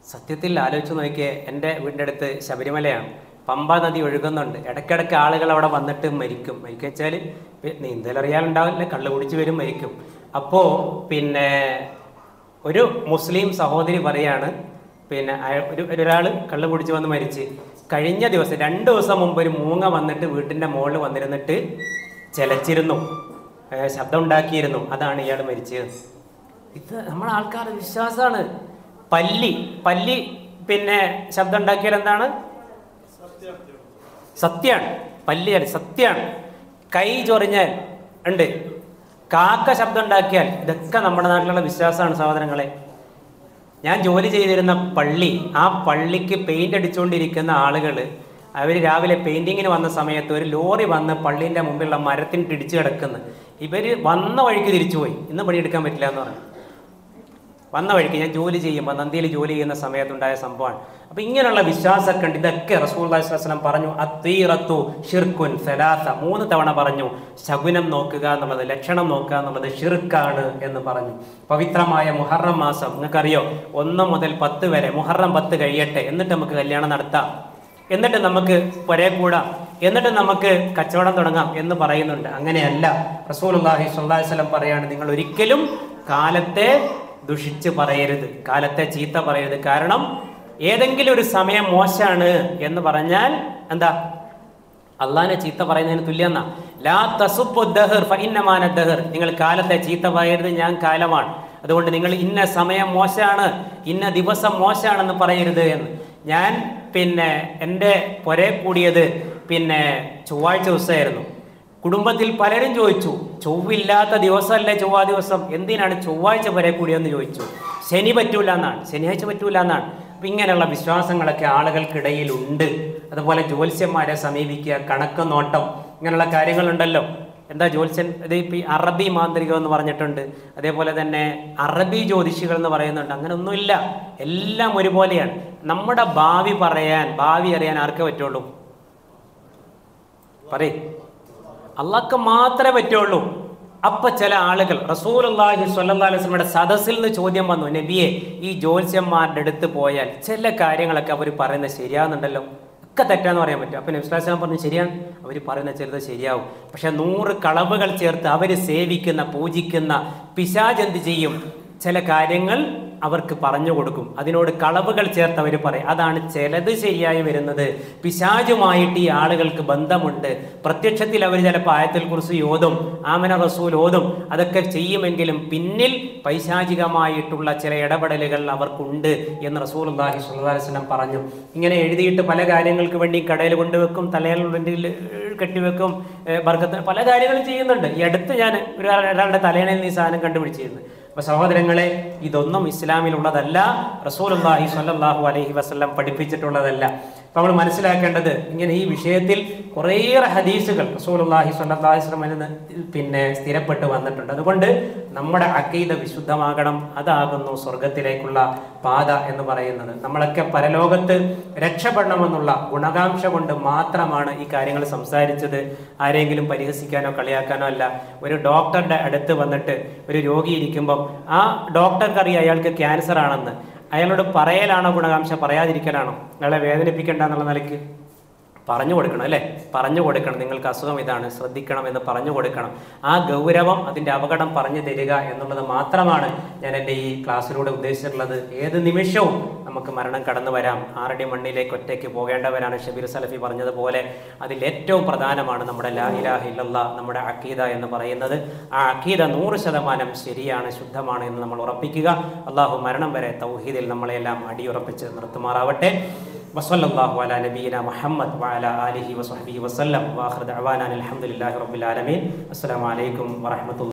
സത്യത്തിൽ ആലോചിച്ച് നോക്കിയേ എൻ്റെ വീടിൻ്റെ അടുത്ത് ശബരിമലയാണ് പമ്പ നദി ഒഴുകുന്നുണ്ട് ഇടയ്ക്കിടയ്ക്ക് ആളുകൾ അവിടെ വന്നിട്ട് മരിക്കും മരിക്കുക വെച്ചാൽ നീന്തൽ അറിയാനുണ്ടാവില്ല കള്ള് കുടിച്ച് വരും മരിക്കും അപ്പോൾ പിന്നെ ഒരു മുസ്ലിം സഹോദരി പറയാണ് പിന്നെ അയ- ഒരു ഒരാൾ കള്ള് കുടിച്ച് വന്ന് മരിച്ച് കഴിഞ്ഞ ദിവസം രണ്ട് ദിവസം മുമ്പ് ഒരു മൂങ്ങ വന്നിട്ട് വീട്ടിൻ്റെ മുകളിൽ വന്നിരുന്നിട്ട് ചെലച്ചിരുന്നു ഏ, ശബ്ദം ഉണ്ടാക്കിയിരുന്നു അതാണ് ഇയാൾ മരിച്ചത് ഇത് നമ്മുടെ ആൾക്കാരുടെ വിശ്വാസമാണ് പല്ലി പല്ലി പിന്നെ ശബ്ദം ഉണ്ടാക്കിയാൽ എന്താണ് സത്യാണ് പല്ലിയാണ് സത്യാണ് കൈ ചൊറിഞ്ഞാൽ ഉണ്ട് കാക്ക ശബ്ദം ഉണ്ടാക്കിയാൽ ഇതൊക്കെ നമ്മുടെ നാട്ടിലുള്ള വിശ്വാസമാണ് സഹോദരങ്ങളെ ഞാൻ ജോലി ചെയ്തിരുന്ന പള്ളി ആ പള്ളിക്ക് പെയിന്റ് അടിച്ചുകൊണ്ടിരിക്കുന്ന ആളുകൾ അവർ രാവിലെ പെയിന്റിങ്ങിന് വന്ന സമയത്ത് ഒരു ലോറി വന്ന് പള്ളീൻ്റെ മുമ്പിലുള്ള മരത്തിന് ഇടിച്ചു കിടക്കുന്നു ഇവർ വന്ന വഴിക്ക് തിരിച്ചുപോയി ഇന്ന് പണിയെടുക്കാൻ പറ്റില്ല എന്ന് പറഞ്ഞു വന്ന വഴിക്ക് ഞാൻ ജോലി ചെയ്യുമ്പോൾ നന്ദിയിൽ ജോലി ചെയ്യുന്ന സമയത്തുണ്ടായ സംഭവമാണ് അപ്പൊ ഇങ്ങനെയുള്ള വിശ്വാസമൊക്കെ ഉണ്ട് ഇതൊക്കെ റസൂൽ വസ്ലം പറഞ്ഞു അത്തീറത്തു ഷിർക്കുൻ സലാസ മൂന്ന് തവണ പറഞ്ഞു ശകുനം നോക്കുക എന്നുള്ളത് ലക്ഷണം നോക്കുക എന്നുള്ളത് ഷിർക്കാണ് എന്ന് പറഞ്ഞു പവിത്രമായ മുഹറം മാസം നിങ്ങൾക്കറിയോ ഒന്ന് മുതൽ പത്ത് വരെ മുഹറം പത്ത് കഴിയട്ടെ എന്നിട്ട് നമുക്ക് കല്യാണം നടത്താം എന്നിട്ട് നമുക്ക് പുരേ കൂടാം എന്നിട്ട് നമുക്ക് കച്ചവടം തുടങ്ങാം എന്ന് പറയുന്നുണ്ട് അങ്ങനെയല്ല റസൂലുള്ളാഹി സ്വല്ലല്ലാഹി അലൈഹി വസല്ലം പറയാണ് നിങ്ങൾ ഒരിക്കലും കാലത്തെ ദുഷിച്ച് പറയരുത് കാലത്തെ ചീത്ത പറയരുത് കാരണം ഏതെങ്കിലും ഒരു സമയം മോശമാണ് എന്ന് പറഞ്ഞാൽ എന്താ അള്ളാഹിനെ ചീത്ത പറയുന്നതിന് തുല്യം ലാ തസുബ്ബു ദഹർ ഫഇന്നമാന ദഹർ നിങ്ങൾ കാലത്തെ ചീത്ത പറയരുത് ഞാൻ കാലമാണ് അതുകൊണ്ട് നിങ്ങൾ ഇന്ന സമയം മോശമാണ് ഇന്ന ദിവസം മോശമാണെന്ന് പറയരുത് എന്ന് ഞാൻ പിന്നെ എൻ്റെ പുരേ കൂടിയത് പിന്നെ ചൊവ്വാഴ്ച ദിവസമായിരുന്നു കുടുംബത്തിൽ പലരും ചോദിച്ചു ചൊവ്വില്ലാത്ത ദിവസമല്ലേ ചൊവ്വാ ദിവസം എന്തിനാണ് ചൊവ്വാഴ്ച വരെ കൂടിയെന്ന് ചോദിച്ചു ശനി പറ്റൂല എന്നാണ് ശനിയാഴ്ച പറ്റൂല എന്നാണ് അപ്പം ഇങ്ങനെയുള്ള വിശ്വാസങ്ങളൊക്കെ ആളുകൾക്കിടയിൽ ഉണ്ട് അതുപോലെ ജ്യോത്സ്യന്മാരെ സമീപിക്കുക കണക്ക് നോട്ടം ഇങ്ങനെയുള്ള കാര്യങ്ങളുണ്ടല്ലോ എന്താ ജ്യോത്സ്യൻ ഇത് ഇപ്പം ഈ അറബി മാന്ത്രികം എന്ന് പറഞ്ഞിട്ടുണ്ട് അതേപോലെ തന്നെ അറബി ജ്യോതിഷികൾ എന്ന് പറയുന്നുണ്ട് അങ്ങനെ ഒന്നുമില്ല എല്ലാം ഒരുപോലെയാണ് നമ്മുടെ ഭാവി പറയാൻ ഭാവി അറിയാൻ ആർക്കേ പറ്റുള്ളൂ പറയേ അള്ളാഹ്ക്ക് മാത്രമേ പറ്റുള്ളൂ അപ്പൊ ചില ആളുകൾ റസൂലുള്ളാഹി സ്വല്ലല്ലാഹി അലൈഹി വസല്ലമയുടെ സദസ്സിൽ നിന്ന് ചോദ്യം വന്നു നബിയെ ഈ ജ്യോത്സ്യന്മാരുടെ അടുത്ത് പോയാൽ ചില കാര്യങ്ങളൊക്കെ അവർ പറയുന്നത് ശരിയാകുന്നുണ്ടല്ലോ ഒക്കെ തെറ്റാന്ന് പറയാൻ പറ്റും അപ്പൊ നബ്സ്ലാസ്ലാം പറഞ്ഞു ശരിയാണ് അവർ പറയുന്ന ചിലത് ശരിയാവും പക്ഷെ നൂറ് കളവുകൾ ചേർത്ത് അവർ സേവിക്കുന്ന പൂജിക്കുന്ന പിശാജ് എന്ത് ചെയ്യും ചില കാര്യങ്ങൾ അവർക്ക് പറഞ്ഞു കൊടുക്കും അതിനോട് കളവുകൾ ചേർത്ത് അവർ പറയും അതാണ് ചിലത് ശരിയായി വരുന്നത് പിശാചുമായിട്ട് ഈ ആളുകൾക്ക് ബന്ധമുണ്ട് പ്രത്യക്ഷത്തിൽ അവർ ചിലപ്പോൾ ആയത്തിൽ കുറിച്ച് ഓതും ആമന റസൂൽ ഓതും അതൊക്കെ ചെയ്യുമെങ്കിലും പിന്നിൽ പൈശാചികമായിട്ടുള്ള ചില ഇടപെടലുകൾ അവർക്കുണ്ട് എന്ന് റസൂൽ അള്ളാഹി സ്വല്ലാസ്ലം പറഞ്ഞു ഇങ്ങനെ എഴുതിയിട്ട് പല കാര്യങ്ങൾക്ക് വേണ്ടി കടയിൽ കൊണ്ടുവെക്കും തലയിൽ മുന്നിൽ കെട്ടിവെക്കും ഏഹ് ബർക്കത്ത് പല കാര്യങ്ങളും ചെയ്യുന്നുണ്ട് ഈ അടുത്ത് ഞാൻ ഒരാൾ ഒരാളുടെ തലയണയിൽ നിന്ന് ഈ സാധനം കണ്ടുപിടിച്ചിരുന്നു അപ്പൊ സഹോദരങ്ങളെ ഇതൊന്നും ഇസ്ലാമിലുള്ളതല്ല റസൂലുള്ളാഹി സ്വല്ലല്ലാഹു അലൈഹി വസല്ലം പഠിപ്പിച്ചിട്ടുള്ളതല്ല അപ്പൊ നമ്മൾ മനസ്സിലാക്കേണ്ടത് ഇങ്ങനെ ഈ വിഷയത്തിൽ കുറേയേറെ ഹദീസുകൾ റസൂലുള്ളാഹി സ്വല്ലല്ലാഹു അലൈഹി വസല്ലം നിന്ന് പിന്നെ സ്ഥിരപ്പെട്ട് വന്നിട്ടുണ്ട് അതുകൊണ്ട് നമ്മുടെ അക്കീദ വിശുദ്ധമാകണം അതാകുന്നു സ്വർഗത്തിലേക്കുള്ള പാത എന്ന് പറയുന്നത് നമ്മളൊക്കെ പരലോകത്ത് രക്ഷപ്പെടണമെന്നുള്ള ഗുണകാംക്ഷ കൊണ്ട് മാത്രമാണ് ഈ കാര്യങ്ങൾ സംസാരിച്ചത് ആരെങ്കിലും പരിഹസിക്കാനോ കളിയാക്കാനോ അല്ല ഒരു ഡോക്ടറുടെ അടുത്ത് വന്നിട്ട് ഒരു രോഗി ഇരിക്കുമ്പം ആ ഡോക്ടർക്ക് അറിയാം അയാൾക്ക് ക്യാൻസർ ആണെന്ന് അയാളോട് പറയലാണോ ഗുണകാംക്ഷ പറയാതിരിക്കലാണോ അയാളെ വേദനിപ്പിക്കണ്ട എന്നുള്ള നിലയ്ക്ക് പറഞ്ഞു കൊടുക്കണം അല്ലേ പറഞ്ഞു കൊടുക്കണം നിങ്ങൾക്ക് അസുഖം ഇതാണ് ശ്രദ്ധിക്കണം എന്ന് പറഞ്ഞു കൊടുക്കണം ആ ഗൗരവം അതിൻ്റെ അപകടം പറഞ്ഞു തരിക എന്നുള്ളത് മാത്രമാണ് ഞാൻ എൻ്റെ ഈ ക്ലാസ്സിലൂടെ ഉദ്ദേശിച്ചിട്ടുള്ളത് ഏത് നിമിഷവും നമുക്ക് മരണം കടന്നു വരാം ആറടി മണ്ണിലേക്ക് ഒറ്റയ്ക്ക് പോകേണ്ടവരാണ് ഷബീർ സലഫി പറഞ്ഞതുപോലെ അതിൽ ഏറ്റവും പ്രധാനമാണ് നമ്മുടെ ലാ ഇലാഹ ഇല്ലല്ലാ നമ്മുടെ അക്കീദ എന്ന് പറയുന്നത് ആ അക്കീദ നൂറ് ശതമാനം ശരിയാണ് ശുദ്ധമാണ് എന്ന് നമ്മൾ ഉറപ്പിക്കുക അള്ളാഹു മരണം വരെ തൗഹീദിൽ നമ്മളെല്ലാം അടിയുറപ്പിച്ച് നിർത്തുമാറാവട്ടെ وصلى الله على نبينا محمد وعلى آله وصحبه وسلم وآخر دعوانا الحمد لله رب العالمين السلام عليكم ورحمة الله